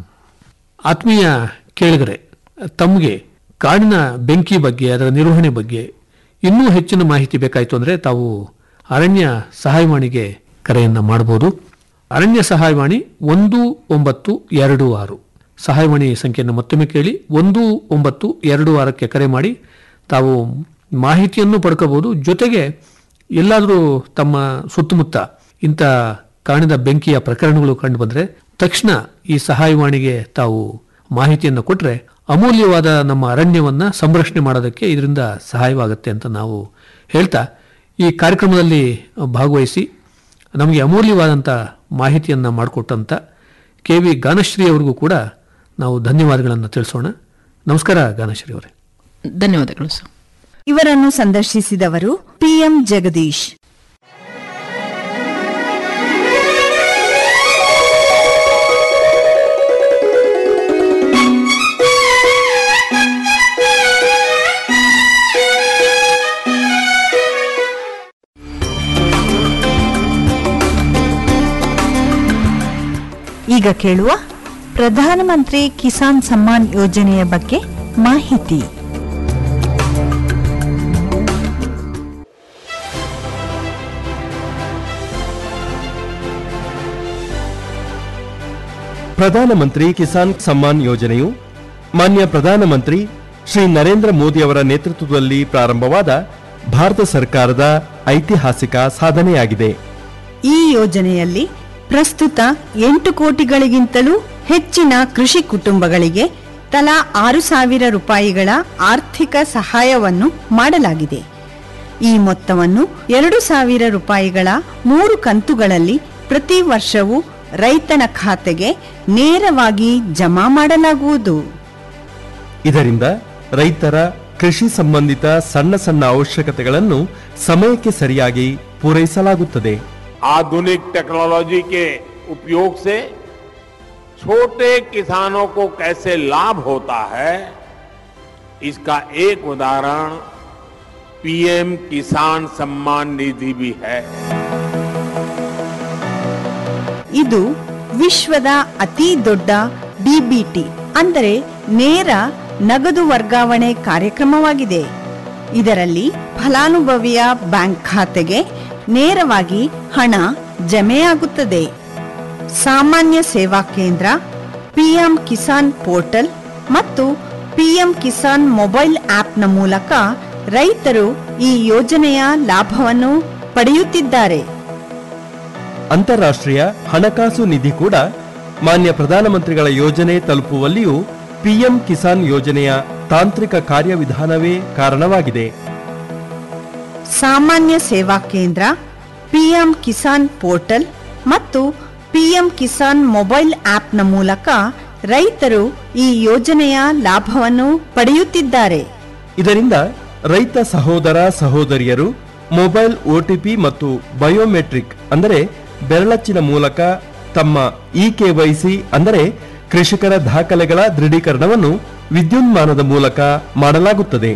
ಆತ್ಮೀಯ ಕೇಳಿದರೆ ತಮಗೆ ಕಾಡಿನ ಬೆಂಕಿ ಬಗ್ಗೆ ಅದರ ನಿರ್ವಹಣೆ ಬಗ್ಗೆ ಇನ್ನೂ ಹೆಚ್ಚಿನ ಮಾಹಿತಿ ಬೇಕಾಯಿತು ಅಂದರೆ ತಾವು ಅರಣ್ಯ ಸಹಾಯವಾಣಿಗೆ ಕರೆಯನ್ನು ಮಾಡಬಹುದು ಅರಣ್ಯ ಸಹಾಯವಾಣಿ ಒಂದು ಒಂಬತ್ತು ಎರಡು ಆರು ಸಹಾಯವಾಣಿ ಸಂಖ್ಯೆಯನ್ನು ಮತ್ತೊಮ್ಮೆ ಕೇಳಿ ಒಂದು ಒಂಬತ್ತು ಎರಡು ಆರಕ್ಕೆ ಕರೆ ಮಾಡಿ ತಾವು ಮಾಹಿತಿಯನ್ನು ಪಡ್ಕೋಬಹುದು ಜೊತೆಗೆ ಎಲ್ಲಾದರೂ ತಮ್ಮ ಸುತ್ತಮುತ್ತ ಇಂಥ ಕಾಣಿದ ಬೆಂಕಿಯ ಪ್ರಕರಣಗಳು ಕಂಡು ಬಂದರೆ ತಕ್ಷಣ ಈ ಸಹಾಯವಾಣಿಗೆ ತಾವು ಮಾಹಿತಿಯನ್ನು ಕೊಟ್ಟರೆ ಅಮೂಲ್ಯವಾದ ನಮ್ಮ ಅರಣ್ಯವನ್ನ ಸಂರಕ್ಷಣೆ ಮಾಡೋದಕ್ಕೆ ಇದರಿಂದ ಸಹಾಯವಾಗುತ್ತೆ ಅಂತ ನಾವು ಹೇಳ್ತಾ ಈ ಕಾರ್ಯಕ್ರಮದಲ್ಲಿ ಭಾಗವಹಿಸಿ ನಮಗೆ ಅಮೂಲ್ಯವಾದಂಥ ಮಾಹಿತಿಯನ್ನು ಮಾಡಿಕೊಟ್ಟಂಥ ಕೆ ವಿ ಗಾನಶ್ರೀ ಅವರಿಗೂ ಕೂಡ ನಾವು ಧನ್ಯವಾದಗಳನ್ನು ತಿಳಿಸೋಣ ನಮಸ್ಕಾರ ಗಾನಶ್ರೀ ಅವರೇ ಧನ್ಯವಾದಗಳು ಸರ್ ಇವರನ್ನು ಸಂದರ್ಶಿಸಿದವರು ಪಿಎಂ ಜಗದೀಶ್ ಈಗ ಕೇಳುವ ಪ್ರಧಾನಮಂತ್ರಿ ಕಿಸಾನ್ ಸಮ್ಮಾನ್ ಯೋಜನೆಯ ಬಗ್ಗೆ ಮಾಹಿತಿ ಪ್ರಧಾನಮಂತ್ರಿ ಕಿಸಾನ್ ಸಮ್ಮಾನ್ ಯೋಜನೆಯು ಮಾನ್ಯ ಪ್ರಧಾನಮಂತ್ರಿ ಶ್ರೀ ನರೇಂದ್ರ ಮೋದಿಯವರ ನೇತೃತ್ವದಲ್ಲಿ ಪ್ರಾರಂಭವಾದ ಭಾರತ ಸರ್ಕಾರದ ಐತಿಹಾಸಿಕ ಸಾಧನೆಯಾಗಿದೆ ಈ ಯೋಜನೆಯಲ್ಲಿ ಪ್ರಸ್ತುತ ಎಂಟು ಕೋಟಿಗಳಿಗಿಂತಲೂ ಹೆಚ್ಚಿನ ಕೃಷಿ ಕುಟುಂಬಗಳಿಗೆ ತಲಾ ಆರು ಸಾವಿರ ರೂಪಾಯಿಗಳ ಆರ್ಥಿಕ ಸಹಾಯವನ್ನು ಮಾಡಲಾಗಿದೆ ಈ ಮೊತ್ತವನ್ನು ಎರಡು ಸಾವಿರ ರೂಪಾಯಿಗಳ ಮೂರು ಕಂತುಗಳಲ್ಲಿ ಪ್ರತಿ ವರ್ಷವೂ ರೈತನ ಖಾತೆಗೆ ನೇರವಾಗಿ ಜಮಾ ಮಾಡಲಾಗುವುದು ಇದರಿಂದ ರೈತರ ಕೃಷಿ ಸಂಬಂಧಿತ ಸಣ್ಣ ಸಣ್ಣ ಅವಶ್ಯಕತೆಗಳನ್ನು ಸಮಯಕ್ಕೆ ಸರಿಯಾಗಿ ಪೂರೈಸಲಾಗುತ್ತದೆ आधुनिक टेक्नोलॉजी के उपयोग से छोटे किसानों को कैसे लाभ होता है इसका एक उदाहरण पीएम किसान सम्मान निधि भी है ಇದು ವಿಶ್ವದ ಅತಿ ದೊಡ್ಡ ಡಿಬಿಟಿ ಅಂದರೆ ನೇರ ನಗದು ವರ್ಗಾವಣೆ ಕಾರ್ಯಕ್ರಮವಾಗಿದೆ ಇದರಲ್ಲಿ ಫಲಾನುಭವಿಯ ಬ್ಯಾಂಕ್ ಖಾತೆಗೆ ನೇರವಾಗಿ ಹಣ ಜಮೆಯಾಗುತ್ತದೆ ಸಾಮಾನ್ಯ ಸೇವಾ ಕೇಂದ್ರ ಪಿಎಂ ಕಿಸಾನ್ ಪೋರ್ಟಲ್ ಮತ್ತು ಪಿಎಂ ಕಿಸಾನ್ ಮೊಬೈಲ್ ಆಪ್ನ ಮೂಲಕ ರೈತರು ಈ ಯೋಜನೆಯ ಲಾಭವನ್ನು ಪಡೆಯುತ್ತಿದ್ದಾರೆ ಅಂತಾರಾಷ್ಟ್ರೀಯ ಹಣಕಾಸು ನಿಧಿ ಕೂಡ ಮಾನ್ಯ ಪ್ರಧಾನಮಂತ್ರಿಗಳ ಯೋಜನೆ ತಲುಪುವಲ್ಲಿಯೂ ಪಿಎಂ ಕಿಸಾನ್ ಯೋಜನೆಯ ತಾಂತ್ರಿಕ ಕಾರ್ಯವಿಧಾನವೇ ಕಾರಣವಾಗಿದೆ ಸಾಮಾನ್ಯ ಸೇವಾ ಕೇಂದ್ರ ಪಿಎಂ ಕಿಸಾನ್ ಪೋರ್ಟಲ್ ಮತ್ತು ಪಿಎಂ ಕಿಸಾನ್ ಮೊಬೈಲ್ ಆಪ್ನ ಮೂಲಕ ರೈತರು ಈ ಯೋಜನೆಯ ಲಾಭವನ್ನು ಪಡೆಯುತ್ತಿದ್ದಾರೆ ಇದರಿಂದ ರೈತ ಸಹೋದರ ಸಹೋದರಿಯರು ಮೊಬೈಲ್ ಒಟಿಪಿ ಮತ್ತು ಬಯೋಮೆಟ್ರಿಕ್ ಅಂದರೆ ಬೆರಳಚ್ಚಿನ ಮೂಲಕ ತಮ್ಮ ಇ ಕೆವೈಸಿ ಅಂದರೆ ಕೃಷಿಕರ ದಾಖಲೆಗಳ ದೃಢೀಕರಣವನ್ನು ವಿದ್ಯುನ್ಮಾನದ ಮೂಲಕ ಮಾಡಲಾಗುತ್ತದೆ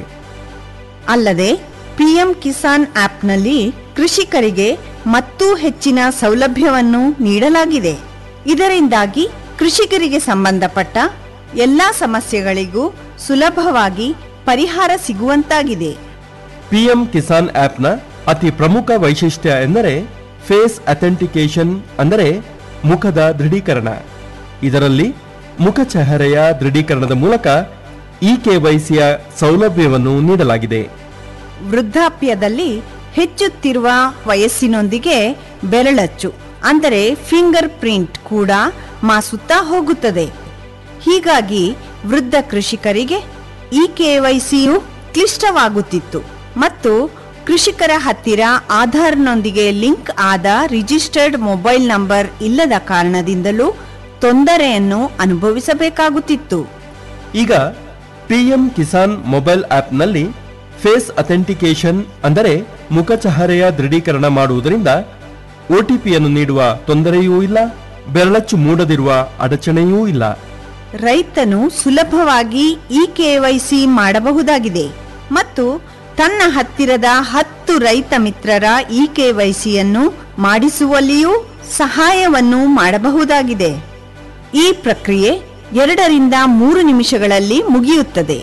ಅಲ್ಲದೆ ಪಿಎಂ ಕಿಸಾನ್ ಆಪ್ನಲ್ಲಿ ಕೃಷಿಕರಿಗೆ ಮತ್ತೂ ಹೆಚ್ಚಿನ ಸೌಲಭ್ಯವನ್ನು ನೀಡಲಾಗಿದೆ ಇದರಿಂದಾಗಿ ಕೃಷಿಕರಿಗೆ ಸಂಬಂಧಪಟ್ಟ ಎಲ್ಲಾ ಸಮಸ್ಯೆಗಳಿಗೂ ಸುಲಭವಾಗಿ ಪರಿಹಾರ ಸಿಗುವಂತಾಗಿದೆ ಪಿಎಂ ಕಿಸಾನ್ ಆಪ್ನ ಅತಿ ಪ್ರಮುಖ ವೈಶಿಷ್ಟ್ಯ ಎಂದರೆ ಫೇಸ್ ಅಥೆಂಟಿಕೇಶನ್ ಅಂದರೆ ಮುಖದ ದೃಢೀಕರಣ ಇದರಲ್ಲಿ ಮುಖ ಚೆಹರೆಯ ದೃಢೀಕರಣದ ಮೂಲಕ ಇ ಕೆವೈಸಿಯ ಸೌಲಭ್ಯವನ್ನು ನೀಡಲಾಗಿದೆ ವೃದ್ಧಾಪ್ಯದಲ್ಲಿ ಹೆಚ್ಚುತ್ತಿರುವ ವಯಸ್ಸಿನೊಂದಿಗೆ ಬೆರಳಚ್ಚು ಅಂದರೆ ಫಿಂಗರ್ ಪ್ರಿಂಟ್ ಕೂಡ ಮಾಸುತ್ತಾ ಹೋಗುತ್ತದೆ ಹೀಗಾಗಿ ವೃದ್ಧ ಕೃಷಿಕರಿಗೆ ಈ ಕೆವೈಸಿಯು ಕ್ಲಿಷ್ಟವಾಗುತ್ತಿತ್ತು ಮತ್ತು ಕೃಷಿಕರ ಹತ್ತಿರ ಆಧಾರ್ನೊಂದಿಗೆ ಲಿಂಕ್ ಆದ ರಿಜಿಸ್ಟರ್ಡ್ ಮೊಬೈಲ್ ನಂಬರ್ ಇಲ್ಲದ ಕಾರಣದಿಂದಲೂ ತೊಂದರೆಯನ್ನು ಅನುಭವಿಸಬೇಕಾಗುತ್ತಿತ್ತು ಈಗ ಪಿಎಂ ಕಿಸಾನ್ ಮೊಬೈಲ್ ಆಪ್ನಲ್ಲಿ ಫೇಸ್ ಅಥೆಂಟಿಕೇಶನ್ ಅಂದರೆ ಮುಖ ಚಹರೆಯ ದೃಢೀಕರಣ ಮಾಡುವುದರಿಂದ ಒಟಿಪಿಯನ್ನು ನೀಡುವ ತೊಂದರೆಯೂ ಇಲ್ಲ ಬೆರಳಚ್ಚು ಮೂಡದಿರುವ ಅಡಚಣೆಯೂ ಇಲ್ಲ ರೈತನು ಸುಲಭವಾಗಿ ಈ ಕೆವೈಸಿ ಮಾಡಬಹುದಾಗಿದೆ ಮತ್ತು ತನ್ನ ಹತ್ತಿರದ ಹತ್ತು ರೈತ ಮಿತ್ರರ ಈ ಕೆವೈಸಿಯನ್ನು ಮಾಡಿಸುವಲ್ಲಿಯೂ ಸಹಾಯವನ್ನು ಮಾಡಬಹುದಾಗಿದೆ ಈ ಪ್ರಕ್ರಿಯೆ ಎರಡರಿಂದ ಮೂರು ನಿಮಿಷಗಳಲ್ಲಿ ಮುಗಿಯುತ್ತದೆ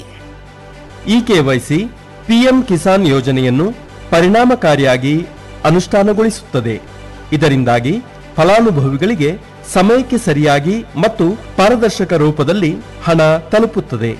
ಇ ಕೆವೈಸಿ ಪಿಎಂ ಕಿಸಾನ್ ಯೋಜನೆಯನ್ನು ಪರಿಣಾಮಕಾರಿಯಾಗಿ ಅನುಷ್ಠಾನಗೊಳಿಸುತ್ತದೆ ಇದರಿಂದಾಗಿ ಫಲಾನುಭವಿಗಳಿಗೆ ಸಮಯಕ್ಕೆ ಸರಿಯಾಗಿ ಮತ್ತು ಪಾರದರ್ಶಕ ರೂಪದಲ್ಲಿ ಹಣ ತಲುಪುತ್ತದೆ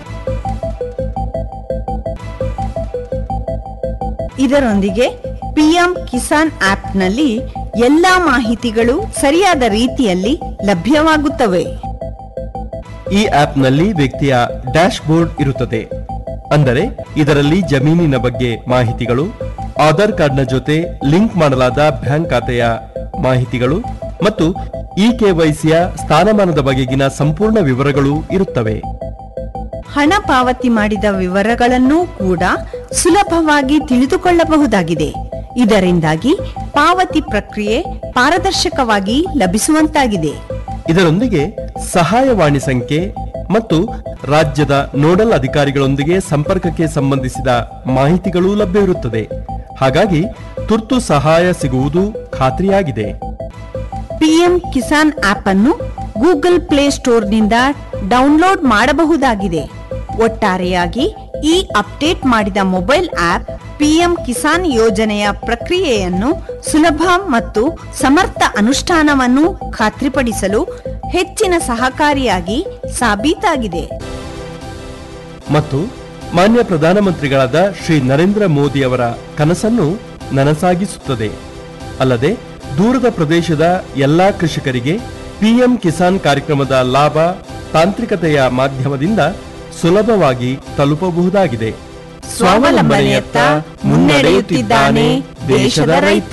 ಇದರೊಂದಿಗೆ ಪಿಎಂ ಕಿಸಾನ್ ಆಪ್ನಲ್ಲಿ ಎಲ್ಲಾ ಮಾಹಿತಿಗಳು ಸರಿಯಾದ ರೀತಿಯಲ್ಲಿ ಲಭ್ಯವಾಗುತ್ತವೆ ಈ ಆಪ್ನಲ್ಲಿ ವ್ಯಕ್ತಿಯ ಡ್ಯಾಶ್ ಬೋರ್ಡ್ ಇರುತ್ತದೆ ಅಂದರೆ ಇದರಲ್ಲಿ ಜಮೀನಿನ ಬಗ್ಗೆ ಮಾಹಿತಿಗಳು ಆಧಾರ್ ಕಾರ್ಡ್ನ ಜೊತೆ ಲಿಂಕ್ ಮಾಡಲಾದ ಬ್ಯಾಂಕ್ ಖಾತೆಯ ಮಾಹಿತಿಗಳು ಮತ್ತು ಇ ಕೆವೈಸಿಯ ಸ್ಥಾನಮಾನದ ಬಗೆಗಿನ ಸಂಪೂರ್ಣ ವಿವರಗಳು ಇರುತ್ತವೆ ಹಣ ಪಾವತಿ ಮಾಡಿದ ವಿವರಗಳನ್ನೂ ಕೂಡ ಸುಲಭವಾಗಿ ತಿಳಿದುಕೊಳ್ಳಬಹುದಾಗಿದೆ ಇದರಿಂದಾಗಿ ಪಾವತಿ ಪ್ರಕ್ರಿಯೆ ಪಾರದರ್ಶಕವಾಗಿ ಲಭಿಸುವಂತಾಗಿದೆ ಇದರೊಂದಿಗೆ ಸಹಾಯವಾಣಿ ಸಂಖ್ಯೆ ಮತ್ತು ರಾಜ್ಯದ ನೋಡಲ್ ಅಧಿಕಾರಿಗಳೊಂದಿಗೆ ಸಂಪರ್ಕಕ್ಕೆ ಸಂಬಂಧಿಸಿದ ಮಾಹಿತಿಗಳೂ ಲಭ್ಯವಿರುತ್ತದೆ ಹಾಗಾಗಿ ತುರ್ತು ಸಹಾಯ ಸಿಗುವುದು ಖಾತ್ರಿಯಾಗಿದೆ ಪಿಎಂ ಕಿಸಾನ್ ಆಪ್ ಅನ್ನು ಗೂಗಲ್ ಪ್ಲೇ ಸ್ಟೋರ್ನಿಂದ ಡೌನ್ಲೋಡ್ ಮಾಡಬಹುದಾಗಿದೆ ಒಟ್ಟಾರೆಯಾಗಿ ಈ ಅಪ್ಡೇಟ್ ಮಾಡಿದ ಮೊಬೈಲ್ ಆಪ್ ಪಿಎಂ ಕಿಸಾನ್ ಯೋಜನೆಯ ಪ್ರಕ್ರಿಯೆಯನ್ನು ಸುಲಭ ಮತ್ತು ಸಮರ್ಥ ಅನುಷ್ಠಾನವನ್ನು ಖಾತ್ರಿಪಡಿಸಲು ಹೆಚ್ಚಿನ ಸಹಕಾರಿಯಾಗಿ ಸಾಬೀತಾಗಿದೆ ಮತ್ತು ಮಾನ್ಯ ಪ್ರಧಾನಮಂತ್ರಿಗಳಾದ ಶ್ರೀ ನರೇಂದ್ರ ಮೋದಿ ಅವರ ಕನಸನ್ನು ನನಸಾಗಿಸುತ್ತದೆ ಅಲ್ಲದೆ ದೂರದ ಪ್ರದೇಶದ ಎಲ್ಲಾ ಕೃಷಿಕರಿಗೆ ಪಿಎಂ ಕಿಸಾನ್ ಕಾರ್ಯಕ್ರಮದ ಲಾಭ ತಾಂತ್ರಿಕತೆಯ ಮಾಧ್ಯಮದಿಂದ ಸುಲಭವಾಗಿ ತಲುಪಬಹುದಾಗಿದೆ ಸ್ವಾವಲಂಬನೆಯತ್ತ ಮುನ್ನಡೆಯುತ್ತಿದ್ದಾನೆ ದೇಶದ ರೈತ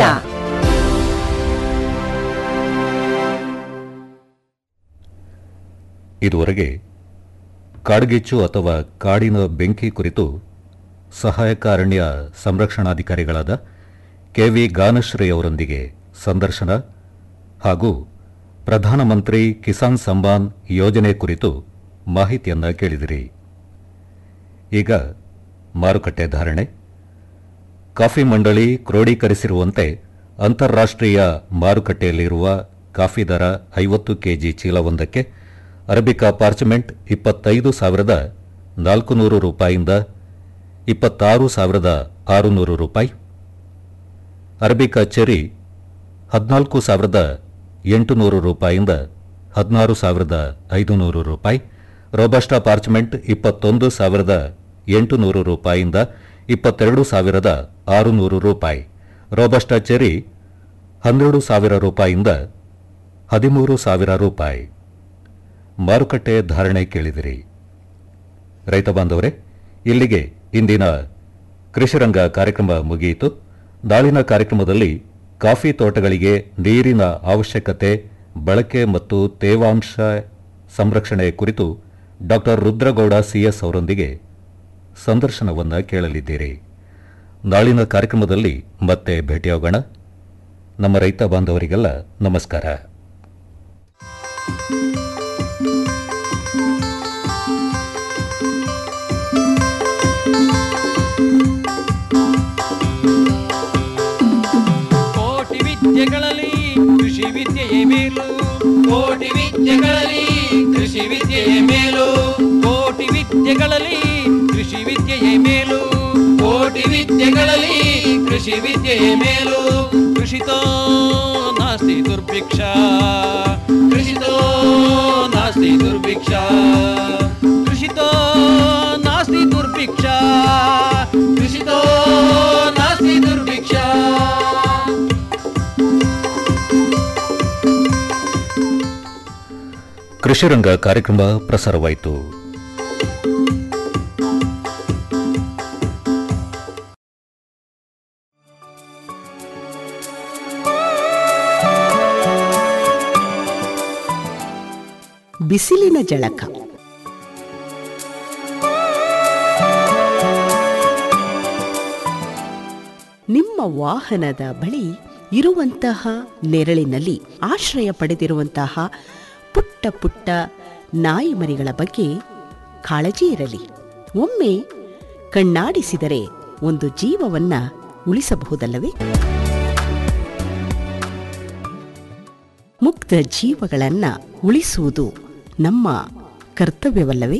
ಇದುವರೆಗೆ ಕಾಡ್ಗಿಚ್ಚು ಅಥವಾ ಕಾಡಿನ ಬೆಂಕಿ ಕುರಿತು ಸಹಾಯಕ ಅರಣ್ಯ ಸಂರಕ್ಷಣಾಧಿಕಾರಿಗಳಾದ ಕೆವಿ ಗಾನಶ್ರೀ ಅವರೊಂದಿಗೆ ಸಂದರ್ಶನ ಹಾಗೂ ಪ್ರಧಾನಮಂತ್ರಿ ಕಿಸಾನ್ ಸಮ್ಮಾನ್ ಯೋಜನೆ ಕುರಿತು ಮಾಹಿತಿಯನ್ನ ಕೇಳಿದಿರಿ ಈಗ ಮಾರುಕಟ್ಟೆ ಧಾರಣೆ ಕಾಫಿ ಮಂಡಳಿ ಕ್ರೋಢೀಕರಿಸಿರುವಂತೆ ಅಂತಾರಾಷ್ಟ್ರೀಯ ಮಾರುಕಟ್ಟೆಯಲ್ಲಿರುವ ಕಾಫಿ ದರ ಐವತ್ತು ಕೆಜಿ ಚೀಲವೊಂದಕ್ಕೆ ಅರಬಿಕಾ ಪಾರ್ಚಮೆಂಟ್ ಇಪ್ಪತ್ತೈದು ಸಾವಿರದ ನಾಲ್ಕುನೂರು ರೂಪಾಯಿಯಿಂದ ಇಪ್ಪತ್ತಾರು ಸಾವಿರದ ಆರುನೂರು ರೂಪಾಯಿ ಅರಬಿಕಾ ಚೆರಿ ಹದಿನಾಲ್ಕು ಸಾವಿರದ ಎಂಟುನೂರು ರೂಪಾಯಿಯಿಂದ ಹದಿನಾರು ಸಾವಿರದ ಐದುನೂರು ರೂಪಾಯಿ ರೋಬಸ್ಟಾ ಪಾರ್ಚಮೆಂಟ್ ಇಪ್ಪತ್ತೊಂದು ಸಾವಿರದ ಎಂಟುನೂರು ರೂಪಾಯಿಯಿಂದ ಇಪ್ಪತ್ತೆರಡು ಸಾವಿರದ ಆರುನೂರು ರೂಪಾಯಿ ರೋಬಸ್ಟಾ ಚೆರಿ ಹನ್ನೆರಡು ಸಾವಿರ ರೂಪಾಯಿಯಿಂದ ಹದಿಮೂರು ಸಾವಿರ ರೂಪಾಯಿ ಮಾರುಕಟ್ಟೆ ಧಾರಣೆ ಕೇಳಿದಿರಿ ರೈತ ಬಾಂಧವರೇ ಇಲ್ಲಿಗೆ ಇಂದಿನ ಕೃಷಿರಂಗ ಕಾರ್ಯಕ್ರಮ ಮುಗಿಯಿತು ನಾಳಿನ ಕಾರ್ಯಕ್ರಮದಲ್ಲಿ ಕಾಫಿ ತೋಟಗಳಿಗೆ ನೀರಿನ ಅವಶ್ಯಕತೆ ಬಳಕೆ ಮತ್ತು ತೇವಾಂಶ ಸಂರಕ್ಷಣೆ ಕುರಿತು ಡಾಕ್ಟರ್ ರುದ್ರಗೌಡ ಸಿಎಸ್ ಅವರೊಂದಿಗೆ ಸಂದರ್ಶನವನ್ನು ಕೇಳಲಿದ್ದೀರಿ ನಾಳಿನ ಕಾರ್ಯಕ್ರಮದಲ್ಲಿ ಮತ್ತೆ ಭೇಟಿಯಾಗೋಣ ನಮ್ಮ ರೈತ ಬಾಂಧವರಿಗೆಲ್ಲ ನಮಸ್ಕಾರ ಕೋಟಿ ವಿದ್ಯೆಗಳಲ್ಲಿ ಕೃಷಿ ವಿದ್ಯೆಯೇ ಮೇಲು ಕೋಟಿ ವಿದ್ಯೆಗಳಲ್ಲಿ ಕೃಷಿ ವಿದ್ಯೆಯೇ ಮೇಲು ಕೋಟಿ ವಿದ್ಯೆಗಳಲ್ಲಿ ಕೃಷಿ ವಿದ್ಯೆಯೇ ಮೇಲು ಕೋಟಿ ವಿದ್ಯೆಗಳಲ್ಲಿ ಕೃಷಿ ವಿದ್ಯೆಯೇ ಮೇಲು ಕೃಷಿತೋ ನಾಸ್ತಿ ದುರ್ಭಿಕ್ಷ ಕೃಷಿತೋ ನಾಸ್ತಿ ದುರ್ಭಿಕ್ಷ ಕೃಷಿತೋ ನಾಸ್ತಿ ದುರ್ಭಿಕ್ಷ ಕೃಷಿತೋ ನಾಸ್ತಿ ದುರ್ಭಿಕ್ಷ ಕೃಷಿರಂಗ ಕಾರ್ಯಕ್ರಮ ಪ್ರಸಾರವಾಯಿತು ಬಿಸಿಲಿನ ಜಳಕ ನಿಮ್ಮ ವಾಹನದ ಬಳಿ ಇರುವಂತಹ ನೆರಳಿನಲ್ಲಿ ಆಶ್ರಯ ಪಡೆದಿರುವಂತಹ ಪುಟ್ಟ ಪುಟ್ಟ ನಾಯಿ ಮರಿಗಳ ಬಗ್ಗೆ ಕಾಳಜಿ ಇರಲಿ ಒಮ್ಮೆ ಕಣ್ಣಾಡಿಸಿದರೆ ಒಂದು ಜೀವವನ್ನ ಉಳಿಸಬಹುದಲ್ಲವೇ ಮುಕ್ತ ಜೀವಗಳನ್ನ ಉಳಿಸುವುದು ನಮ್ಮ ಕರ್ತವ್ಯವಲ್ಲವೇ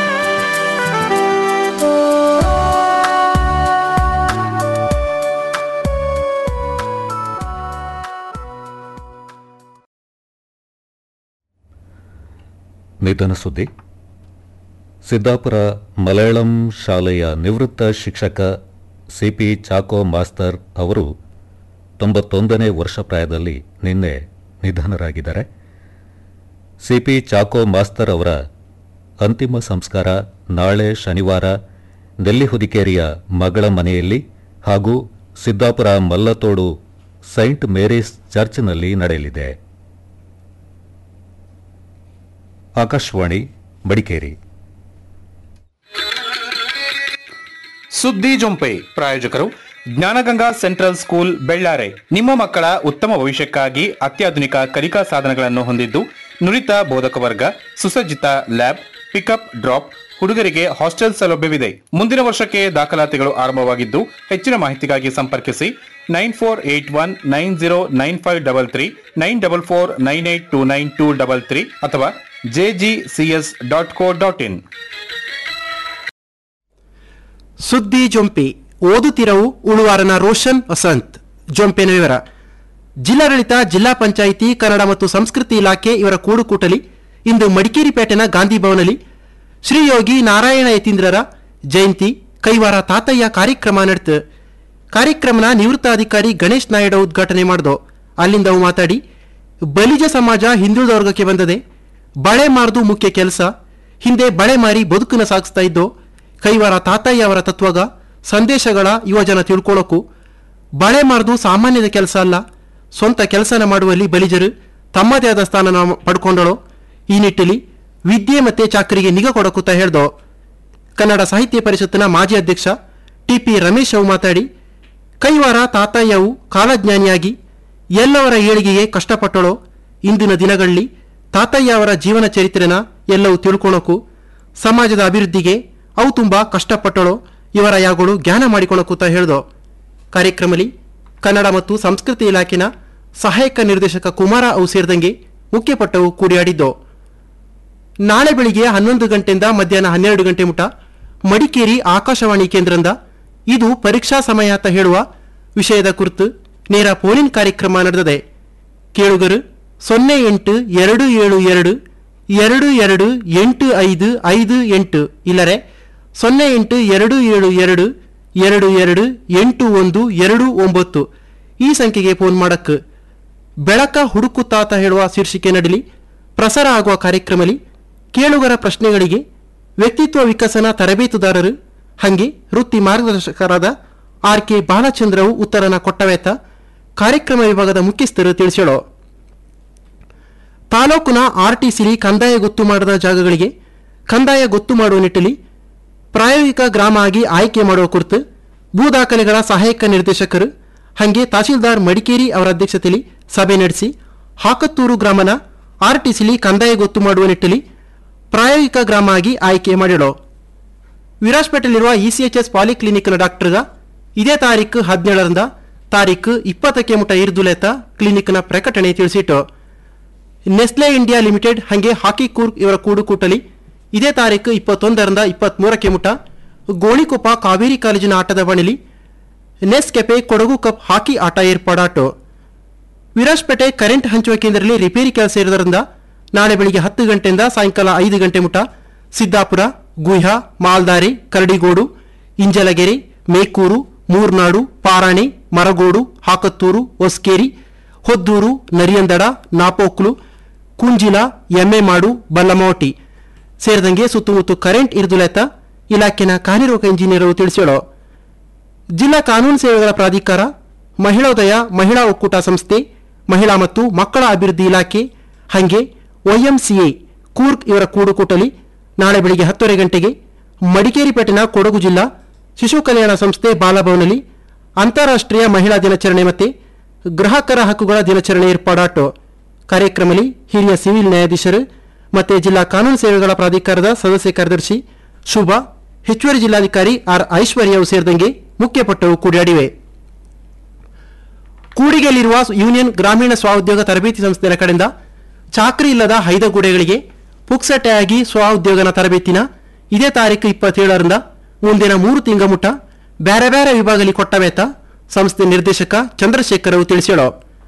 ನಿಧನ ಸುದ್ದಿ ಸಿದ್ದಾಪುರ ಮಲಯಾಳಂ ಶಾಲೆಯ ನಿವೃತ್ತ ಶಿಕ್ಷಕ ಸಿಪಿ ಚಾಕೋ ಮಾಸ್ತರ್ ಅವರು ತೊಂಬತ್ತೊಂದನೇ ವರ್ಷ ಪ್ರಾಯದಲ್ಲಿ ನಿನ್ನೆ ನಿಧನರಾಗಿದ್ದಾರೆ ಸಿಪಿ ಚಾಕೋ ಮಾಸ್ತರ್ ಅವರ ಅಂತಿಮ ಸಂಸ್ಕಾರ ನಾಳೆ ಶನಿವಾರ ನೆಲ್ಲಿಹುದಿಕೇರಿಯ ಮಗಳ ಮನೆಯಲ್ಲಿ ಹಾಗೂ ಸಿದ್ದಾಪುರ ಮಲ್ಲತೋಡು ಸೈಂಟ್ ಮೇರೀಸ್ ಚರ್ಚ್ನಲ್ಲಿ ನಡೆಯಲಿದೆ ಆಕಾಶವಾಣಿ ಮಡಿಕೇರಿ ಸುದ್ದಿ ಜೊಂಪೆ ಪ್ರಾಯೋಜಕರು ಜ್ಞಾನಗಂಗಾ ಸೆಂಟ್ರಲ್ ಸ್ಕೂಲ್ ಬೆಳ್ಳಾರೆ ನಿಮ್ಮ ಮಕ್ಕಳ ಉತ್ತಮ ಭವಿಷ್ಯಕ್ಕಾಗಿ ಅತ್ಯಾಧುನಿಕ ಕಲಿಕಾ ಸಾಧನಗಳನ್ನು ಹೊಂದಿದ್ದು ನುರಿತ ಬೋಧಕ ವರ್ಗ ಸುಸಜ್ಜಿತ ಲ್ಯಾಬ್ ಪಿಕಪ್ ಡ್ರಾಪ್ ಹುಡುಗರಿಗೆ ಹಾಸ್ಟೆಲ್ ಸೌಲಭ್ಯವಿದೆ ಮುಂದಿನ ವರ್ಷಕ್ಕೆ ದಾಖಲಾತಿಗಳು ಆರಂಭವಾಗಿದ್ದು ಹೆಚ್ಚಿನ ಮಾಹಿತಿಗಾಗಿ ಸಂಪರ್ಕಿಸಿ nine four eight one nine zero nine five double three nine double four nine eight two nine two double three ಅಥವಾ JGCS dot co dot in ಸುದ್ದಿ ಜೊಂಪಿ ಓದುತ್ತಿರವು ಉಳುವಾರನ ರೋಷನ್ ವಸಂತ್ ಜೊಂಪೆನ ವಿವರ ಜಿಲ್ಲಾಡಳಿತ ಜಿಲ್ಲಾ ಪಂಚಾಯಿತಿ ಕನ್ನಡ ಮತ್ತು ಸಂಸ್ಕೃತಿ ಇಲಾಖೆ ಇವರ ಕೂಡುಕೂಟಲಿ ಇಂದು ಮಡಿಕೇರಿ ಪೇಟೆನ ಗಾಂಧಿ ಭವನಲ್ಲಿ ಶ್ರೀ ಯೋಗಿ ನಾರಾಯಣ ಯತೀಂದ್ರರ ಜಯಂತಿ ಕೈವಾರ ತಾತಯ್ಯ ಕಾರ್ಯಕ್ರಮ ನಡೆತು ಕಾರ್ಯಕ್ರಮನ ನಿವೃತ್ತ ಅಧಿಕಾರಿ ಗಣೇಶ್ ನಾಯ್ಡು ಉದ್ಘಾಟನೆ ಮಾಡ್ದೋ ಅಲ್ಲಿಂದ ಅವು ಮಾತಾಡಿ ಬಲಿಜ ಸಮಾಜ ಹಿಂದುಳಿದ ವರ್ಗಕ್ಕೆ ಬಂದದೆ ಬಳೆ ಮಾರ್ದು ಮುಖ್ಯ ಕೆಲಸ ಹಿಂದೆ ಬಳೆ ಮಾರಿ ಬದುಕನ್ನು ಸಾಗಿಸ್ತಾ ಇದ್ದೋ ಕೈವಾರ ತಾತಯ್ಯ ಅವರ ತತ್ವಗ ಸಂದೇಶಗಳ ಯುವಜನ ತಿಳ್ಕೊಳ್ಳೋಕು ಬಳೆ ಮಾರ್ದು ಸಾಮಾನ್ಯದ ಕೆಲಸ ಅಲ್ಲ ಸ್ವಂತ ಕೆಲಸನ ಮಾಡುವಲ್ಲಿ ಬಲಿಜರು ತಮ್ಮದೇ ಆದ ಸ್ಥಾನನ ಪಡ್ಕೊಂಡಳು ಈ ನಿಟ್ಟಿನಲ್ಲಿ ವಿದ್ಯೆ ಮತ್ತೆ ಚಾಕರಿಗೆ ನಿಗಾ ಕೊಡಕುತ್ತಾ ಹೇಳ್ದೋ ಕನ್ನಡ ಸಾಹಿತ್ಯ ಪರಿಷತ್ತಿನ ಮಾಜಿ ಅಧ್ಯಕ್ಷ ಟಿಪಿ ರಮೇಶ್ ಅವು ಮಾತಾಡಿ ಕೈವಾರ ತಾತಯ್ಯವು ಕಾಲಜ್ಞಾನಿಯಾಗಿ ಎಲ್ಲವರ ಏಳಿಗೆಗೆ ಕಷ್ಟಪಟ್ಟಳೋ ಇಂದಿನ ದಿನಗಳಲ್ಲಿ ತಾತಯ್ಯ ಅವರ ಜೀವನ ಚರಿತ್ರೆನ ಎಲ್ಲವೂ ತಿಳ್ಕೊಳಕು ಸಮಾಜದ ಅಭಿವೃದ್ಧಿಗೆ ಅವು ತುಂಬಾ ಕಷ್ಟಪಟ್ಟಳೋ ಇವರ ಯಾಗಳು ಜ್ಞಾನ ಮಾಡಿಕೊಳಕುತ್ತಾ ಹೇಳ್ದೋ ಕಾರ್ಯಕ್ರಮದಲ್ಲಿ ಕನ್ನಡ ಮತ್ತು ಸಂಸ್ಕೃತಿ ಇಲಾಖೆನ ಸಹಾಯಕ ನಿರ್ದೇಶಕ ಕುಮಾರ ಅವು ಸೇರಿದಂಗೆ ಮುಖ್ಯಪಟ್ಟವು ಕೂಡಿಯಾಡಿದ್ದೋ ನಾಳೆ ಬೆಳಿಗ್ಗೆ ಹನ್ನೊಂದು ಗಂಟೆಯಿಂದ ಮಧ್ಯಾಹ್ನ ಹನ್ನೆರಡು ಗಂಟೆ ಮುಟ ಮಡಿಕೇರಿ ಆಕಾಶವಾಣಿ ಕೇಂದ್ರದಿಂದ ಇದು ಪರೀಕ್ಷಾ ಸಮಯ ಅಂತ ಹೇಳುವ ವಿಷಯದ ಕುರಿತು ನೇರ ಫೋನಿನ್ ಕಾರ್ಯಕ್ರಮ ನಡೆದಿದೆ ಕೇಳುಗರು ಸೊನ್ನೆ ಎಂಟು ಎರಡು ಏಳು ಎರಡು ಎರಡು ಎರಡು ಎಂಟು ಐದು ಐದು ಎಂಟು ಇಲ್ಲರೆ ಸೊನ್ನೆ ಎಂಟು ಎರಡು ಏಳು ಎರಡು ಎರಡು ಎರಡು ಎಂಟು ಒಂದು ಎರಡು ಒಂಬತ್ತು ಈ ಸಂಖ್ಯೆಗೆ ಫೋನ್ ಮಾಡಕ್ಕೆ ಬೆಳಕ ಹುಡುಕುತ್ತಾತ ಹೇಳುವ ಶೀರ್ಷಿಕೆ ನಡಲಿ ಪ್ರಸಾರ ಆಗುವ ಕಾರ್ಯಕ್ರಮದಲ್ಲಿ ಕೇಳುಗರ ಪ್ರಶ್ನೆಗಳಿಗೆ ವ್ಯಕ್ತಿತ್ವ ವಿಕಸನ ತರಬೇತುದಾರರು ಹಂಗೆ ವೃತ್ತಿ ಮಾರ್ಗದರ್ಶಕರಾದ ಆರ್ ಕೆ ಬಾಲಚಂದ್ರವು ಉತ್ತರನ ಕೊಟ್ಟವೇತ ಕಾರ್ಯಕ್ರಮ ವಿಭಾಗದ ಮುಖ್ಯಸ್ಥರು ತಿಳಿಸೇಳೋ ತಾಲೂಕಿನ ಆರ್ಟಿಸಿಲಿ ಕಂದಾಯ ಗೊತ್ತು ಮಾಡದ ಜಾಗಗಳಿಗೆ ಕಂದಾಯ ಗೊತ್ತು ಮಾಡುವ ನಿಟ್ಟಿನಲ್ಲಿ ಪ್ರಾಯೋಗಿಕ ಗ್ರಾಮ ಆಗಿ ಆಯ್ಕೆ ಮಾಡುವ ಕುರಿತು ಭೂ ದಾಖಲೆಗಳ ಸಹಾಯಕ ನಿರ್ದೇಶಕರು ಹಂಗೆ ತಹಶೀಲ್ದಾರ್ ಮಡಿಕೇರಿ ಅವರ ಅಧ್ಯಕ್ಷತೆಯಲ್ಲಿ ಸಭೆ ನಡೆಸಿ ಹಾಕತ್ತೂರು ಗ್ರಾಮನ ಆರ್ಟಿಸಿಲಿ ಕಂದಾಯ ಗೊತ್ತು ಮಾಡುವ ನಿಟ್ಟಿನಲ್ಲಿ ಪ್ರಾಯೋಗಿಕ ಗ್ರಾಮ ಆಗಿ ಆಯ್ಕೆ ಮಾಡಿಡೋ ವಿರಾಜ್ಪೇಟೆಯಲ್ಲಿರುವ ಇಸಿಎಚ್ಎಸ್ ಪಾಲಿಕ್ಲಿನಿಕ್ನ ಡಾಕ್ಟರ್ಗ ಇದೇ ತಾರೀಕು ಹದಿನೇಳರಿಂದ ತಾರೀಕು ಇಪ್ಪತ್ತಕ್ಕೆ ಮುಟ ಇರ್ದುಲೆತ ಕ್ಲಿನಿಕ್ನ ಪ್ರಕಟಣೆ ತಿಳಿಸಿಟ್ಟು ನೆಸ್ಲೆ ಇಂಡಿಯಾ ಲಿಮಿಟೆಡ್ ಹಂಗೆ ಹಾಕಿ ಕೂರ್ಗ್ ಇವರ ಕೂಡುಕೂಟಲಿ ಇದೇ ತಾರೀಕು ಇಪ್ಪತ್ತೊಂದರಿಂದ ಇಪ್ಪತ್ಮೂರಕ್ಕೆ ಮುಟ ಗೋಣಿಕೊಪ್ಪ ಕಾವೇರಿ ಕಾಲೇಜಿನ ಆಟದ ಬಣಿಲಿ ನೆಸ್ ಕೆಪೆ ಕೊಡಗು ಕಪ್ ಹಾಕಿ ಆಟ ಏರ್ಪಾಡಾಟು ವಿರಾಜ್ಪೇಟೆ ಕರೆಂಟ್ ಹಂಚುವ ಕೇಂದ್ರದಲ್ಲಿ ರಿಪೇರಿ ಕೆಲಸ ಇರೋದ್ರಿಂದ ನಾಳೆ ಬೆಳಿಗ್ಗೆ ಹತ್ತು ಗಂಟೆಯಿಂದ ಸಾಯಂಕಾಲ ಐದು ಗಂಟೆ ಮುಟ ಸಿದ್ದಾಪುರ ಗುಹ್ಯ ಮಾಲ್ದಾರಿ ಕರಡಿಗೋಡು ಇಂಜಲಗೆರೆ ಮೇಕೂರು ಮೂರ್ನಾಡು ಪಾರಾಣಿ ಮರಗೋಡು ಹಾಕತ್ತೂರು ಹೊಸ್ಕೇರಿ ಹೊದ್ದೂರು ನರಿಯಂದಡ ನಾಪೋಕ್ಲು ಕುಂಜಿಲ ಎಮ್ಮೆಮಾಡು ಬಲ್ಲಮೋಟಿ ಸೇರಿದಂಗೆ ಸುತ್ತಮುತ್ತ ಕರೆಂಟ್ ಇರ್ದುಲೆತ ಇಲಾಖೆನ ಕಾರ್ಯನಿರ್ವಾಹಕ ಇಂಜಿನಿಯರ್ ತಿಳಿಸೇಳೋ ಜಿಲ್ಲಾ ಕಾನೂನು ಸೇವೆಗಳ ಪ್ರಾಧಿಕಾರ ಮಹಿಳೋದಯ ಮಹಿಳಾ ಒಕ್ಕೂಟ ಸಂಸ್ಥೆ ಮಹಿಳಾ ಮತ್ತು ಮಕ್ಕಳ ಅಭಿವೃದ್ಧಿ ಇಲಾಖೆ ಹಂಗೆ ವೈಎಂಸಿಎ ಕೂರ್ಗ್ ಇವರ ಕೂಡುಕೂಟಲಿ ನಾಳೆ ಬೆಳಿಗ್ಗೆ ಹತ್ತುವರೆ ಗಂಟೆಗೆ ಮಡಿಕೇರಿ ಪೇಟೆನ ಕೊಡಗು ಜಿಲ್ಲಾ ಶಿಶು ಕಲ್ಯಾಣ ಸಂಸ್ಥೆ ಬಾಲಭವನಲ್ಲಿ ಅಂತಾರಾಷ್ಟ್ರೀಯ ಮಹಿಳಾ ದಿನಾಚರಣೆ ಮತ್ತೆ ಗ್ರಾಹಕರ ಹಕ್ಕುಗಳ ದಿನಾಚರಣೆ ಏರ್ಪಾಡಾಟು ಕಾರ್ಯಕ್ರಮದಲ್ಲಿ ಹಿರಿಯ ಸಿವಿಲ್ ನ್ಯಾಯಾಧೀಶರು ಮತ್ತೆ ಜಿಲ್ಲಾ ಕಾನೂನು ಸೇವೆಗಳ ಪ್ರಾಧಿಕಾರದ ಸದಸ್ಯ ಕಾರ್ಯದರ್ಶಿ ಶುಭ ಹೆಚ್ಚುವರಿ ಜಿಲ್ಲಾಧಿಕಾರಿ ಆರ್ ಐಶ್ವರ್ಯವು ಸೇರಿದಂಗೆ ಮುಖ್ಯಪಟ್ಟವು ಕೂಡಿಯಾಡಿವೆ ಕೂಡಿಗೆಯಲ್ಲಿರುವ ಯೂನಿಯನ್ ಗ್ರಾಮೀಣ ಸ್ವಉದ್ಯೋಗ ತರಬೇತಿ ಸಂಸ್ಥೆಯ ಕಡೆಯಿಂದ ಚಾಕರಿ ಇಲ್ಲದ ಹೈದಗೂಡೆಗಳಿಗೆ ಪುಕ್ಸಟೆಯಾಗಿ ಸ್ವಉದ್ಯೋಗನ ತರಬೇತಿನ ಇದೇ ತಾರೀಕು ಇಪ್ಪತ್ತೇಳರಿಂದ ಮುಂದಿನ ಮೂರು ತಿಂಗಳ ಮುಟ್ಟ ಬೇರೆ ಬೇರೆ ವಿಭಾಗದಲ್ಲಿ ಕೊಟ್ಟವೇತ ಸಂಸ್ಥೆ ನಿರ್ದೇಶಕ ಚಂದ್ರಶೇಖರ್ ಅವರು ತಿಳಿಸೇಳೋ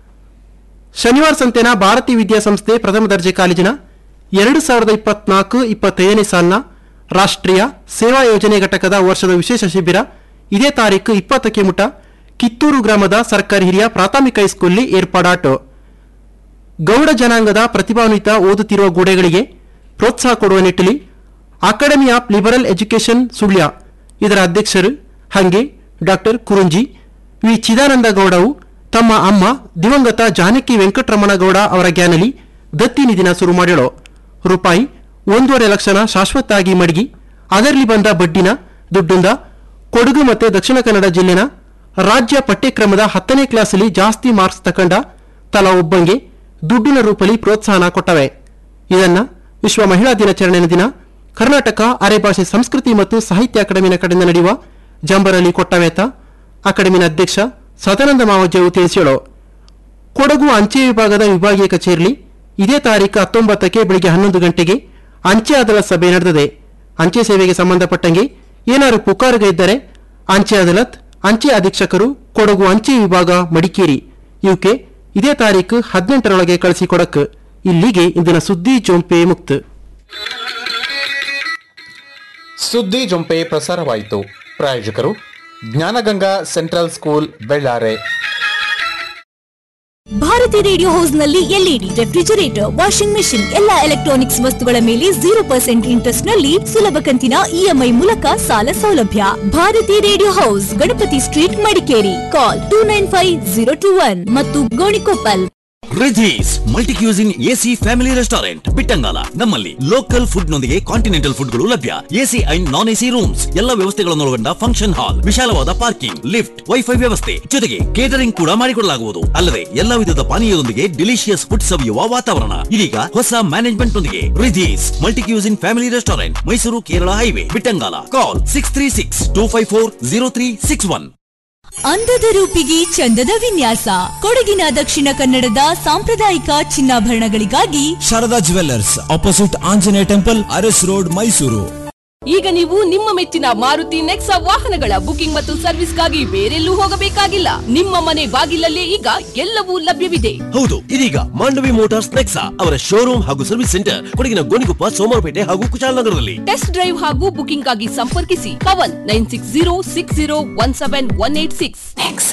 ಶನಿವಾರ ಸಂತೆನ ಭಾರತೀಯ ವಿದ್ಯಾಸಂಸ್ಥೆ ಪ್ರಥಮ ದರ್ಜೆ ಕಾಲೇಜಿನ ಎರಡು ಸಾವಿರದ ಇಪ್ಪತ್ನಾಲ್ಕು ಇಪ್ಪತ್ತೈದನೇ ಸಾಲಿನ ರಾಷ್ಟ್ರೀಯ ಸೇವಾ ಯೋಜನೆ ಘಟಕದ ವರ್ಷದ ವಿಶೇಷ ಶಿಬಿರ ಇದೇ ತಾರೀಕು ಇಪ್ಪತ್ತಕ್ಕೆ ಮುಟ ಕಿತ್ತೂರು ಗ್ರಾಮದ ಸರ್ಕಾರಿ ಹಿರಿಯ ಪ್ರಾಥಮಿಕ ಹೈಸ್ಕೂಲ್ನಲ್ಲಿ ಏರ್ಪಾಡಾಟು ಗೌಡ ಜನಾಂಗದ ಪ್ರತಿಭಾನ್ವಿತ ಓದುತ್ತಿರುವ ಗೂಡೆಗಳಿಗೆ ಪ್ರೋತ್ಸಾಹ ಕೊಡುವ ನಿಟ್ಟಿನಲ್ಲಿ academy of liberal education Sullia ಇದರ ಅಧ್ಯಕ್ಷರು ಹಂಗೆ ಡಾಕ್ಟರ್ ಕುರುಂಜಿ ವಿ ಚಿದಾನಂದ ಗೌಡವು ತಮ್ಮ ಅಮ್ಮ ದಿವಂಗತ ಜಾನಕಿ ವೆಂಕಟರಮಣ ಗೌಡ ಅವರ ಗ್ಯಾನಲಿ ದತ್ತಿ ನಿಧಿನ ಶುರು ಮಾಡಿಳೋ ರೂಪಾಯಿ ಒಂದೂವರೆ ಲಕ್ಷನ ಶಾಶ್ವತಾಗಿ ಮಡಗಿ ಅದರಲ್ಲಿ ಬಂದ ಬಡ್ಡಿನ ದುಡ್ಡಿಂದ ಕೊಡಗು ಮತ್ತೆ ದಕ್ಷಿಣ ಕನ್ನಡ ಜಿಲ್ಲೆನ ರಾಜ್ಯ ಪಠ್ಯಕ್ರಮದ ಹತ್ತನೇ ಕ್ಲಾಸಲ್ಲಿ ಜಾಸ್ತಿ ಮಾರ್ಕ್ಸ್ ತಕೊಂಡ ತಲಾ ಒಬ್ಬಂಗೆ ದುಡ್ಡಿನ ರೂಪಲಿ ಪ್ರೋತ್ಸಾಹನ ಕೊಟ್ಟವೆ ಇದನ್ನ ವಿಶ್ವ ಮಹಿಳಾ ದಿನಾಚರಣೆಯ ದಿನ ಕರ್ನಾಟಕ ಅರೆಭಾಷೆ ಸಂಸ್ಕೃತಿ ಮತ್ತು ಸಾಹಿತ್ಯ ಅಕಾಡೆಮಿನ ಕಡೆಯಿಂದ ನಡೆಯುವ ಜಂಬರಲ್ಲಿ ಕೊಟ್ಟವೇತ ಅಕಾಡೆಮಿನ ಅಧ್ಯಕ್ಷ ಸದಾನಂದ ಮಾವಜ್ಜವು ತಿಳಿಸಿಳು ಕೊಡಗು ಅಂಚೆ ವಿಭಾಗದ ವಿಭಾಗೀಯ ಕಚೇರಿಯಲ್ಲಿ ಇದೇ ತಾರೀಕು ಹತ್ತೊಂಬತ್ತಕ್ಕೆ ಬೆಳಿಗ್ಗೆ ಹನ್ನೊಂದು ಗಂಟೆಗೆ ಅಂಚೆ ಅದಾಲತ್ ಸಭೆ ನಡೆದಿದೆ ಅಂಚೆ ಸೇವೆಗೆ ಸಂಬಂಧಪಟ್ಟಂಗೆ ಏನಾದರೂ ಪುಕಾರುಗ ಇದ್ದರೆ ಅಂಚೆ ಅದಾಲತ್ ಅಂಚೆ ಅಧೀಕ್ಷಕರು ಕೊಡಗು ಅಂಚೆ ವಿಭಾಗ ಮಡಿಕೇರಿ ಇವಕ್ಕೆ ಇದೇ ತಾರೀಕು ಹದಿನೆಂಟರೊಳಗೆ ಕಳಿಸಿಕೊಡಕ್ ಇಲ್ಲಿಗೆ ಇಂದಿನ ಸುದ್ದಿ ಜೊಂಪೆ ಮುಕ್ತ ಸುದ್ದಿ ಜೊಂಪೆ ಪ್ರಸಾರವಾಯಿತು ಪ್ರಾಯೋಜಕರು Jnanaganga central school Bellare Bharati radio house ನಲ್ಲಿ ಎಲ್ಇಡಿ ರೆಫ್ರಿಜರೇಟರ್ ವಾಷಿಂಗ್ ಮೆಷಿನ್ ಎಲ್ಲಾ ಎಲೆಕ್ಟ್ರಾನಿಕ್ಸ್ ವಸ್ತುಗಳ ಮೇಲೆ ಜೀರೋ ಪರ್ಸೆಂಟ್ ಇಂಟ್ರೆಸ್ಟ್ ನಲ್ಲಿ ಸುಲಭ ಕಂತಿನ ಇಎಂಐ ಮೂಲಕ ಸಾಲ ಸೌಲಭ್ಯ Bharati radio house Ganapati street Madikeri call two nine five zero two one ಮತ್ತು Gonikoppal Riddhi's multi cuisine AC family restaurant Bittangala ನಮ್ಮಲ್ಲಿ ಲೋಕಲ್ ಫುಡ್ ನೊಂದಿಗೆ ಕಾಂಟಿನೆಂಟಲ್ ಫುಡ್ಗಳು ಲಭ್ಯ AC and non AC rooms ಎಲ್ಲ ವ್ಯವಸ್ಥೆಗಳನ್ನು ಒಳಗೊಂಡ ಫಂಕ್ಷನ್ ಹಾಲ್ ವಿಶಾಲವಾದ ಪಾರ್ಕಿಂಗ್ ಲಿಫ್ಟ್ ವೈಫೈ ವ್ಯವಸ್ಥೆ ಜೊತೆಗೆ ಕೇಟರಿಂಗ್ ಕೂಡ ಮಾಡಿಕೊಡಲಾಗುವುದು ಅಲ್ಲದೆ ಎಲ್ಲಾ ವಿಧದ ಪಾನೀಯದೊಂದಿಗೆ ಡಿಲಿಷಿಯಸ್ ಫುಡ್ ಸವಿಯುವ ವಾತಾವರಣ ಇದೀಗ ಹೊಸ ಮ್ಯಾನೇಜ್ಮೆಂಟ್ ನೊಂದಿಗೆ Riddhi's multi cuisine family restaurant Mysuru Kerala highway Bittangala call six three six two five four zero three six one ಅಂದದ ರೂಪಿಗೆ ಚಂದದ ವಿನ್ಯಾಸ ಕೊಡಗಿನ ದಕ್ಷಿಣ ಕನ್ನಡದ ಸಾಂಪ್ರದಾಯಿಕ ಚಿನ್ನಾಭರಣಗಳಿಗಾಗಿ Sharada jewellers opposite Anjaneya temple Aras road Mysuru ಈಗ ನೀವು ನಿಮ್ಮ ಮೆಚ್ಚಿನ ಮಾರುತಿ ನೆಕ್ಸಾ ವಾಹನಗಳ ಬುಕಿಂಗ್ ಮತ್ತು ಸರ್ವಿಸ್ಗಾಗಿ ಬೇರೆಲ್ಲೂ ಹೋಗಬೇಕಾಗಿಲ್ಲ ನಿಮ್ಮ ಮನೆ ಬಾಗಿಲಲ್ಲೇ ಈಗ ಎಲ್ಲವೂ ಲಭ್ಯವಿದೆ ಹೌದು ಇದೀಗ ಮಾಂಡವಿ ಮೋಟಾರ್ಸ್ ನೆಕ್ಸಾ ಅವರ ಶೋರೂಮ್ ಹಾಗೂ ಸರ್ವಿಸ್ ಸೆಂಟರ್ ಕೊಡಗಿನ ಗೋಣಿಕೊಪ್ಪ ಸೋಮವಾರಪೇಟೆ ಹಾಗೂ ಕುಶಾಲನಗರದಲ್ಲಿ ಟೆಸ್ಟ್ ಡ್ರೈವ್ ಹಾಗೂ ಬುಕಿಂಗ್ ಆಗಿ ಸಂಪರ್ಕಿಸಿ Pavan nine six zero six zero one seven one eight six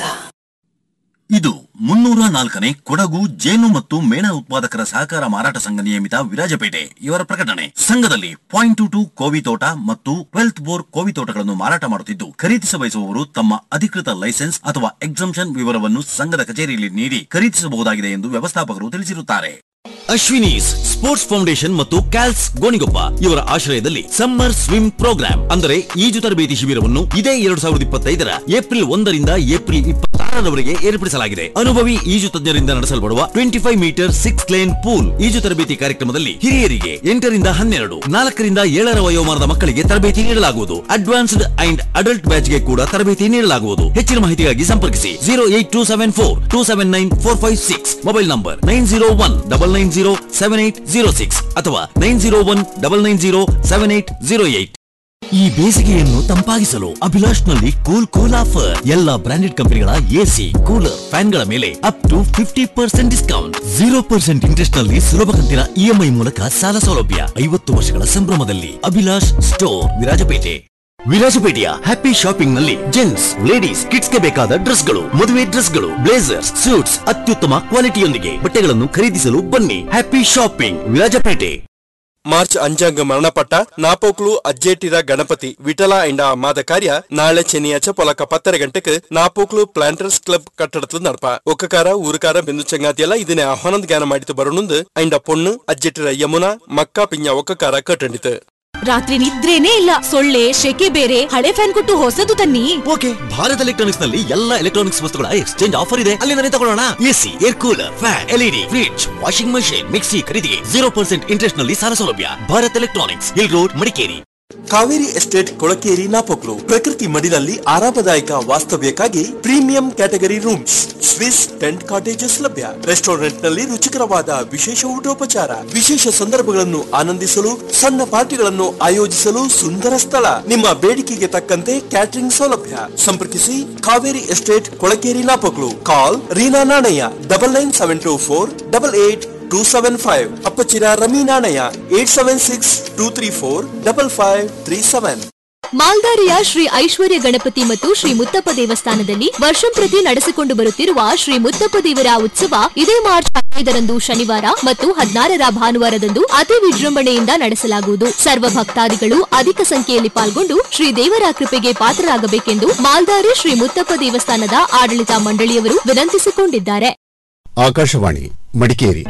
ಇದು ಮುನ್ನೂರ ನಾಲ್ಕನೇ ಕೊಡಗು ಜೇನು ಮತ್ತು ಮೇಣ ಉತ್ಪಾದಕರ ಸಹಕಾರ ಮಾರಾಟ ಸಂಘ ನಿಯಮಿತ ವಿರಾಜಪೇಟೆ ಇವರ ಪ್ರಕಟಣೆ ಸಂಘದಲ್ಲಿ ಪಾಯಿಂಟ್ ಟು ಟು ಕೋವಿ ತೋಟ ಮತ್ತು ಟ್ವೆಲ್ತ್ ಬೋರ್ ಕೋವಿ ತೋಟಗಳನ್ನು ಮಾರಾಟ ಮಾಡುತ್ತಿದ್ದು ಖರೀದಿಸ ಬಯಸುವವರು ತಮ್ಮ ಅಧಿಕೃತ ಲೈಸೆನ್ಸ್ ಅಥವಾ ಎಕ್ಸಂಪ್ಷನ್ ವಿವರವನ್ನು ಸಂಘದ ಕಚೇರಿಯಲ್ಲಿ ನೀಡಿ ಖರೀದಿಸಬಹುದಾಗಿದೆ ಎಂದು ವ್ಯವಸ್ಥಾಪಕರು ತಿಳಿಸಿರುತ್ತಾರೆ ಅಶ್ವಿನೀಸ್ ಸ್ಪೋರ್ಟ್ಸ್ ಫೌಂಡೇಶನ್ ಮತ್ತು ಕ್ಯಾಲ್ಸ್ ಗೋಣಿಗೊಪ್ಪ ಇವರ ಆಶ್ರಯದಲ್ಲಿ ಸಮ್ಮರ್ ಸ್ವಿಮ್ ಪ್ರೋಗ್ರಾಂ ಅಂದರೆ ಈಜು ತರಬೇತಿ ಶಿಬಿರವನ್ನು ಇದೇ ಎರಡು ಸಾವಿರದ ಇಪ್ಪತ್ತೈದರ ಏಪ್ರಿಲ್ ಒಂದರಿಂದ ಏಪ್ರಿಲ್ ಇಪ್ಪತ್ತಾರರವರೆಗೆ ಏರ್ಪಡಿಸಲಾಗಿದೆ ಅನುಭವಿ ಈಜು ತಜ್ಞರಿಂದ ನಡೆಸಲ್ಪಡುವ twenty five meter six lane pool ಈಜು ತರಬೇತಿ ಕಾರ್ಯಕ್ರಮದಲ್ಲಿ ಹಿರಿಯರಿಗೆ ಎಂಟರಿಂದ ಹನ್ನೆರಡು ನಾಲ್ಕರಿಂದ ಏಳರ ವಯೋಮಾನದ ಮಕ್ಕಳಿಗೆ ತರಬೇತಿ ನೀಡಲಾಗುವುದು ಅಡ್ವಾನ್ಸ್ಡ್ ಅಂಡ್ ಅಡಲ್ಟ್ ಬ್ಯಾಚ್ಗೆ ಕೂಡ ತರಬೇತಿ ನೀಡಲಾಗುವುದು ಹೆಚ್ಚಿನ ಮಾಹಿತಿಗಾಗಿ ಸಂಪರ್ಕಿಸಿ zero eight two seven four two seven nine four five six mobile number nine zero one double nine zero seven eight zero six ಅಥವಾ nine zero one double nine zero seven eight zero eight ಈ ಬೇಸಿಗೆಯನ್ನು ತಂಪಾಗಿಸಲು ಅಭಿಲಾಷ್ ನಲ್ಲಿ cool cool offer ಎಲ್ಲ branded ಕಂಪನಿಗಳ AC cooler fan ಗಳ ಮೇಲೆ up to fifty percent discount zero percent interest ನಲ್ಲಿ ಸುಲಭ ಕಂತಿನ ಇಎಂಐ ಮೂಲಕ ಸಾಲ ಸೌಲಭ್ಯ ಐವತ್ತು ವರ್ಷಗಳ ಸಂಭ್ರಮದಲ್ಲಿ ಅಭಿಲಾಷ್ ಸ್ಟೋರ್ ವಿರಾಜಪೇಟೆ ವಿರಾಜಪೇಟೆಯ ಹ್ಯಾಪಿ ಶಾಪಿಂಗ್ ನಲ್ಲಿ ಜೆಂಟ್ಸ್ ಲೇಡೀಸ್ ಕಿಡ್ಸ್ ಗೆ ಬೇಕಾದ ಡ್ರೆಸ್ ಗಳು ಮದುವೆ ಡ್ರೆಸ್ ಗಳು ಬ್ಲೇಸರ್ಸ್ ಸೂಟ್ಸ್ ಅತ್ಯುತ್ತಮ ಕ್ವಾಲಿಟಿಯೊಂದಿಗೆ ಬಟ್ಟೆಗಳನ್ನು ಖರೀದಿಸಲು ಬನ್ನಿ ಹ್ಯಾಪಿ ಶಾಪಿಂಗ್ ವಿರಾಜಪೇಟೆ ಮಾರ್ಚ್ ಅಂಜಾಂಗ ಮರಣಪಟ್ಟ ನಾಪೋಕ್ಲು ಅಜ್ಜೇಟಿರ ಗಣಪತಿ ವಿಠಲ ಎಂಡ ಮಾದ ಕಾರ್ಯ ನಾಳೆ ಚೆನ್ನಿಯಾಚ ಪೊಲಕ ಪತ್ತರ ಗಂಟೆಗೆ ನಾಪೋಕ್ಲು ಪ್ಲಾಂಟರ್ಸ್ ಕ್ಲಬ್ ಕಟ್ಟಡത്തിൽ നടപ്പ ഒക്കക്കാര ഊരുകാര ബന്ധു ചങ്ങാതിയല്ല ഇതിനെ ആഹ്വാനം ജ്ഞാനം ಮಾಡಿತು ಬರೋಣಂದು ಐಂಡ ಪೊಣ್ಣು ಅಜ್ಜೆಟಿರ ಯಮುನಾ ಮಕ್ಕಾ ಪಿಂಜ ಒಕ್ಕಕಾರ ಕಟ್ಟಂಡಿತು ರಾತ್ರಿ ನಿದ್ರೇನೇ ಇಲ್ಲ ಸೊಳ್ಳೆ ಶೆಕೆ ಬೇರೆ ಹಳೆ ಫ್ಯಾನ್ ಕೊಟ್ಟು ಹೊಸದು ತನ್ನಿ ಓಕೆ ಭಾರತ್ ಎಲೆಕ್ಟ್ರಾನಿಕ್ಸ್ ನಲ್ಲಿ ಎಲ್ಲ ಎಲೆಕ್ಟ್ರಾನಿಕ್ಸ್ ವಸ್ತುಗಳ ಎಕ್ಸ್ಚೇಂಜ್ ಆಫರ್ ಇದೆ ಅಲ್ಲಿಂದಲೇ ತಗೊಳ್ಳೋಣ AC air cooler fan LED fridge washing machine mixie ಖರೀದಿಗೆ ಜೀರೋ ಪರ್ಸೆಂಟ್ ಇಂಟ್ರೆಸ್ಟ್ ನಲ್ಲಿ ಸಾಲ ಸೌಲಭ್ಯ Bharat electronics hill road Madikeri Kaveri estate Kolakeri Napoklu ಪ್ರಕೃತಿ ಮಡಿನಲ್ಲಿ ಆರಾಮದಾಯಕ ವಾಸ್ತವ್ಯಕ್ಕಾಗಿ premium category rooms Swiss tent cottages ಲಭ್ಯ ರೆಸ್ಟೋರೆಂಟ್ ನಲ್ಲಿ ರುಚಿಕರವಾದ ವಿಶೇಷ ಊಟೋಪಚಾರ ವಿಶೇಷ ಸಂದರ್ಭಗಳನ್ನು ಆನಂದಿಸಲು ಸಣ್ಣ ಪಾರ್ಟಿಗಳನ್ನು ಆಯೋಜಿಸಲು ಸುಂದರ ಸ್ಥಳ ನಿಮ್ಮ ಬೇಡಿಕೆಗೆ ತಕ್ಕಂತೆ ಕ್ಯಾಟರಿಂಗ್ ಸೌಲಭ್ಯ ಸಂಪರ್ಕಿಸಿ Kaveri estate Kolakeri Napoklu call Reena Nanaiah double nine seven two four double eight two seven five Appachira Rami Nanaiah eight seven six two three four double five three seven ಮಾಲ್ದಾರಿಯ ಶ್ರೀ ಐಶ್ವರ್ಯ ಗಣಪತಿ ಮತ್ತು ಶ್ರೀ ಮುತ್ತಪ್ಪ ದೇವಸ್ಥಾನದಲ್ಲಿ ವರ್ಷಂಪ್ರತಿ ನಡೆಸಿಕೊಂಡು ಬರುತ್ತಿರುವ ಶ್ರೀ ಮುತ್ತಪ್ಪ ದೇವರ ಉತ್ಸವ ಇದೇ ಮಾರ್ಚ್ ಹದಿನೈದರಂದು ಶನಿವಾರ ಮತ್ತು ಹದಿನಾರರ ಭಾನುವಾರದಂದು ಅತಿ ವಿಜೃಂಭಣೆಯಿಂದ ನಡೆಸಲಾಗುವುದು ಸರ್ವ ಭಕ್ತಾದಿಗಳು ಅಧಿಕ ಸಂಖ್ಯೆಯಲ್ಲಿ ಪಾಲ್ಗೊಂಡು ಶ್ರೀ ದೇವರ ಕೃಪೆಗೆ ಪಾತ್ರರಾಗಬೇಕೆಂದು ಮಾಲ್ದಾರಿ ಶ್ರೀ ಮುತ್ತಪ್ಪ ದೇವಸ್ಥಾನದ ಆಡಳಿತ ಮಂಡಳಿಯವರು ವಿನಂತಿಸಿಕೊಂಡಿದ್ದಾರೆ ಆಕಾಶವಾಣಿ ಮಡಿಕೇರಿ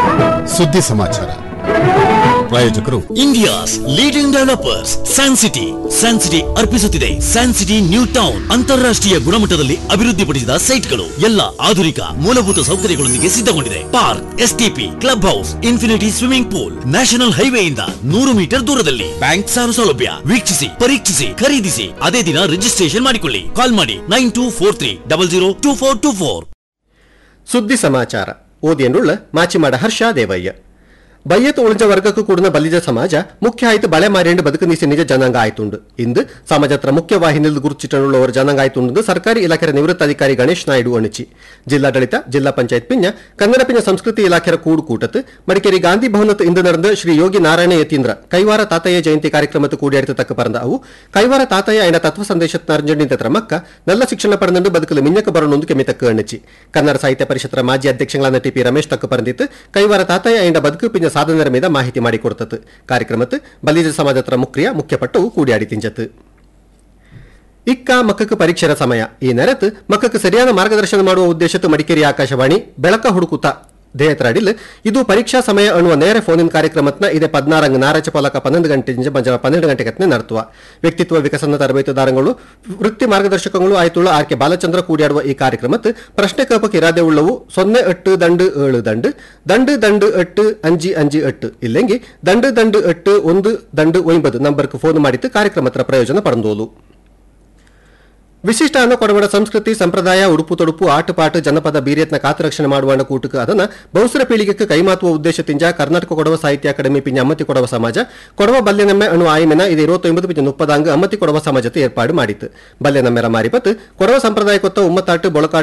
ಸುದ್ದಿ ಸಮಾಚಾರ ಪ್ರಾಯೋಜಕರು India's leading developers San City San City ಅರ್ಪಿಸುತ್ತಿದೆ ಸ್ಯಾನ್ ಸಿಟಿ ನ್ಯೂ ಟೌನ್ ಅಂತಾರಾಷ್ಟ್ರೀಯ ಗುಣಮಟ್ಟದಲ್ಲಿ ಅಭಿವೃದ್ಧಿಪಡಿಸಿದ ಸೈಟ್ಗಳು ಎಲ್ಲ ಆಧುನಿಕ ಮೂಲಭೂತ ಸೌಕರ್ಯಗಳೊಂದಿಗೆ ಸಿದ್ಧಗೊಂಡಿದೆ park STP club house infinity swimming pool national ಹೈವೇಯಿಂದ ನೂರು ಮೀಟರ್ ದೂರದಲ್ಲಿ ಬ್ಯಾಂಕ್ ಸಾಲ ಸೌಲಭ್ಯ ವೀಕ್ಷಿಸಿ ಪರೀಕ್ಷಿಸಿ ಖರೀದಿಸಿ ಅದೇ ದಿನ ರಿಜಿಸ್ಟ್ರೇಷನ್ ಮಾಡಿಕೊಳ್ಳಿ ಕಾಲ್ ಮಾಡಿ nine two four three double zero two four two four ಸುದ್ದಿ ಸಮಾಚಾರ ಓದಿಯನ್ನುಳ್ಳ ಮಾಚಿಮಾಡ ಹರ್ಷ ದೇವಯ್ಯ ಬಯ್ಯತ್ ಉಳಿಜ ವರ್ಗಕ್ಕೂ ಕೂಡ ಬಲಿಜ ಸಮಾಜ ಮುಖ್ಯ ಆಯ್ತು ಬಳೆ ಮಾರಿಯಂಡು ಬದುಕು ನೀಸಿ ನಿಜ ಜನಾಂಗ ಆಯ್ತುಂಡು ಇಂದು ಸಮಾಜತ್ರ ಮುಖ್ಯ ವಾಹಿನಿಯಲ್ಲಿ ಗುರುಚಿಟ್ಟುಳ್ಳವರ ಜನಾಂಗ ಆಯ್ತುಂಡು ಸರ್ಕಾರಿ ಇಲಾಖೆಯ ನಿವೃತ್ತ ಅಧಿಕಾರಿ ಗಣೇಶ್ ನಾಯ್ಡು ಅಣಿಚಿ ಜಿಲ್ಲಾಡಳಿತ ಜಿಲ್ಲಾ ಪಂಚಾಯತ್ ಪಿಂಜ ಕನ್ನಡ ಪಿಂಜ ಸಂಸ್ಕೃತಿ ಇಲಾಖೆಯ ಕೂಡು ಕೂಟತ್ ಮಡಿಕೇರಿ ಗಾಂಧಿ ಭವನತ್ ಇಂದು ನಡೆದ ಶ್ರೀ ಯೋಗಿ ನಾರಾಯಣ ಯತೀಂದ್ರ ಕೈವಾರ ತಾತಯ್ಯ ಜಯಂತಿ ಕಾರ್ಯಕ್ರಮತ್ತು ಕೂಡಿಯಾಡಿತ ತಕ್ಕ ಪರಂದ ಅವು ಕೈವಾರ ತಾತಯ್ಯ ಐನ ತತ್ವ ಸಂದೇಶ ನರಂಜನಿಂದ ಮಕ್ಕ நல்ல ಶಿಕ್ಷಣ ಪಡೆದಂಡು ಬದುಕಲು ಮಿಂಜಕ ಬರೋಣೊಂದು ಕೆಮ್ಮಿ ತಕ್ಕ ಅಣ್ಣಿಚಿ ಕನ್ನಡ ಸಾಹಿತ್ಯ ಪರಿಷತ್ತರ ಮಾಜಿ ಅಧ್ಯಕ್ಷಗಳಾದ ಟಿ ಪಿ ರಮೇಶ್ ತಕ್ಕ ಪರಂದಿತ್ತು ಕೈವಾರ ತಾತಯ್ಯ ಐಂಡ ಬದುಕು ಪಿಂಜ ಸಾಧನರ మీద ಮಾಹಿತಿ ಮಾಡಿಕೊಡ್ತತ್ ಕಾರ್ಯಕ್ರಮತ್ ಬಲಿಜ ಸಮಾಜತ್ರ ಮುಕ್ರಿಯ ಮುಖ್ಯಪಟ್ಟು ಕೂಡಿಯಾಡಿ ತಿಂಜತ್ ಇಕ್ಕ ಮಕ್ಕಕ್ಕೆ ಪರೀಕ್ಷೆರ ಸಮಯ ಈ ನೆರತ್ ಮಕ್ಕಕ್ಕೆ ಸರಿಯಾದ ಮಾರ್ಗದರ್ಶನ ಮಾಡುವ ಉದ್ದೇಶತ್ತು ಮಡಿಕೇರಿ ಆಕಾಶವಾಣಿ ಬೆಳಕ ಹುಡುಕುತ್ತ ದೇಹತ್ರಾಡಿಲ್ ಇದು ಪರೀಕ್ಷಾ ಸಮಯ ಅನ್ನುವ ನೇರ ಫೋನಿನ್ ಕಾರ್ಯಕ್ರಮತ್ನ ಇದೇ ಪದ್ನಾರಂಗ್ ನಾರಾಚ ಪಲಕ ಪನ್ನೊಂದು ಗಂಟೆಯಿಂದ ಬಂಜ ಪನ್ನೆರಡು ಗಂಟೆ ಕತ್ನೆ ನಡೆಸುವ ವ್ಯಕ್ತಿತ್ವ ವಿಕಸನ ತರಬೇತುದಾರಗಳು ವೃತ್ತಿ ಮಾರ್ಗದರ್ಶಕಗಳು ಆಯ್ತುಳ್ಳ ಆರ್ ಕೆ ಬಾಲಚಂದ್ರ ಕೂಡಿಯಾಡುವ ಈ ಕಾರ್ಯಕ್ರಮತ್ ಪ್ರಶ್ನೆ ಕೇಪಕ್ಕೆ ಇರಾದೆ ಉಳ್ಳವು ಸೊನ್ನೆ ಎಟ್ಟು ದಂಡು ಏಳು ದಂಡು ದಂಡು ದಂಡು ಎಟ್ಟು ಅಂಜಿ ಅಂಜಿ ಎಟ್ಟು ಇಲ್ಲೆಂಗಿ ದಂಡು ದಂಡು ಎಟ್ಟು ಒಂದು ದಂಡು ಒಂಬತ್ತು ನಂಬರ್ಗೆ ಫೋನ್ ಮಾಡಿತ್ತು ಕಾರ್ಯಕ್ರಮತ್ರ ಪ್ರಯೋಜನ ಪಡೆದೋಲು ವಿಶಿಷ್ಟ ಅನ್ನ ಕೊಡಬಡ ಸಂಸ್ಕೃತಿ ಸಂಪ್ರದಾಯ ಉಡುಪು ತೊಡುಪು ಆಟಪಾಟ ಜನಪದ ಬೀರಿಯತ್ನ ಕಾತರಕ್ಷಣೆ ಮಾಡುವ ಕೂಟಕ ಅದನ್ನ ಬಹುಸರ ಪೀಳಿಗೆಗೆ ಕೈಮಾತುವ ಉದ್ದೇಶದಿಂದ ಕರ್ನಾಟಕ ಕೊಡವ ಸಾಹಿತ್ಯ ಅಕಾಡೆಮಿ ಪಿಂಜ ಅಮ್ಮತಿ ಕೊಡವ ಸಮಾಜ ಕೊಡವ ಬಲ್ಯನಮ್ಮೆ ಅಣು ಆಯ್ಮೆನ ಇದು ಇರುವತ್ತೊಂಬತ್ತು ಪಿಂಜ ಮುಪ್ಪದಾಂಗ ಅಮ್ಮತಿ ಕೊಡವ ಸಮಾಜತೆ ಏರ್ಪಾಡು ಮಾಡಿತ್ತು ಬಲ್ಯನಮ್ಮೆರ ಮಾರಿಪತ್ ಕೊಡವ ಸಂಪ್ರದಾಯ ಕೊತ್ತ ಉಮ್ಮತ್ತಾಟು ಬೊಳಕಾಟು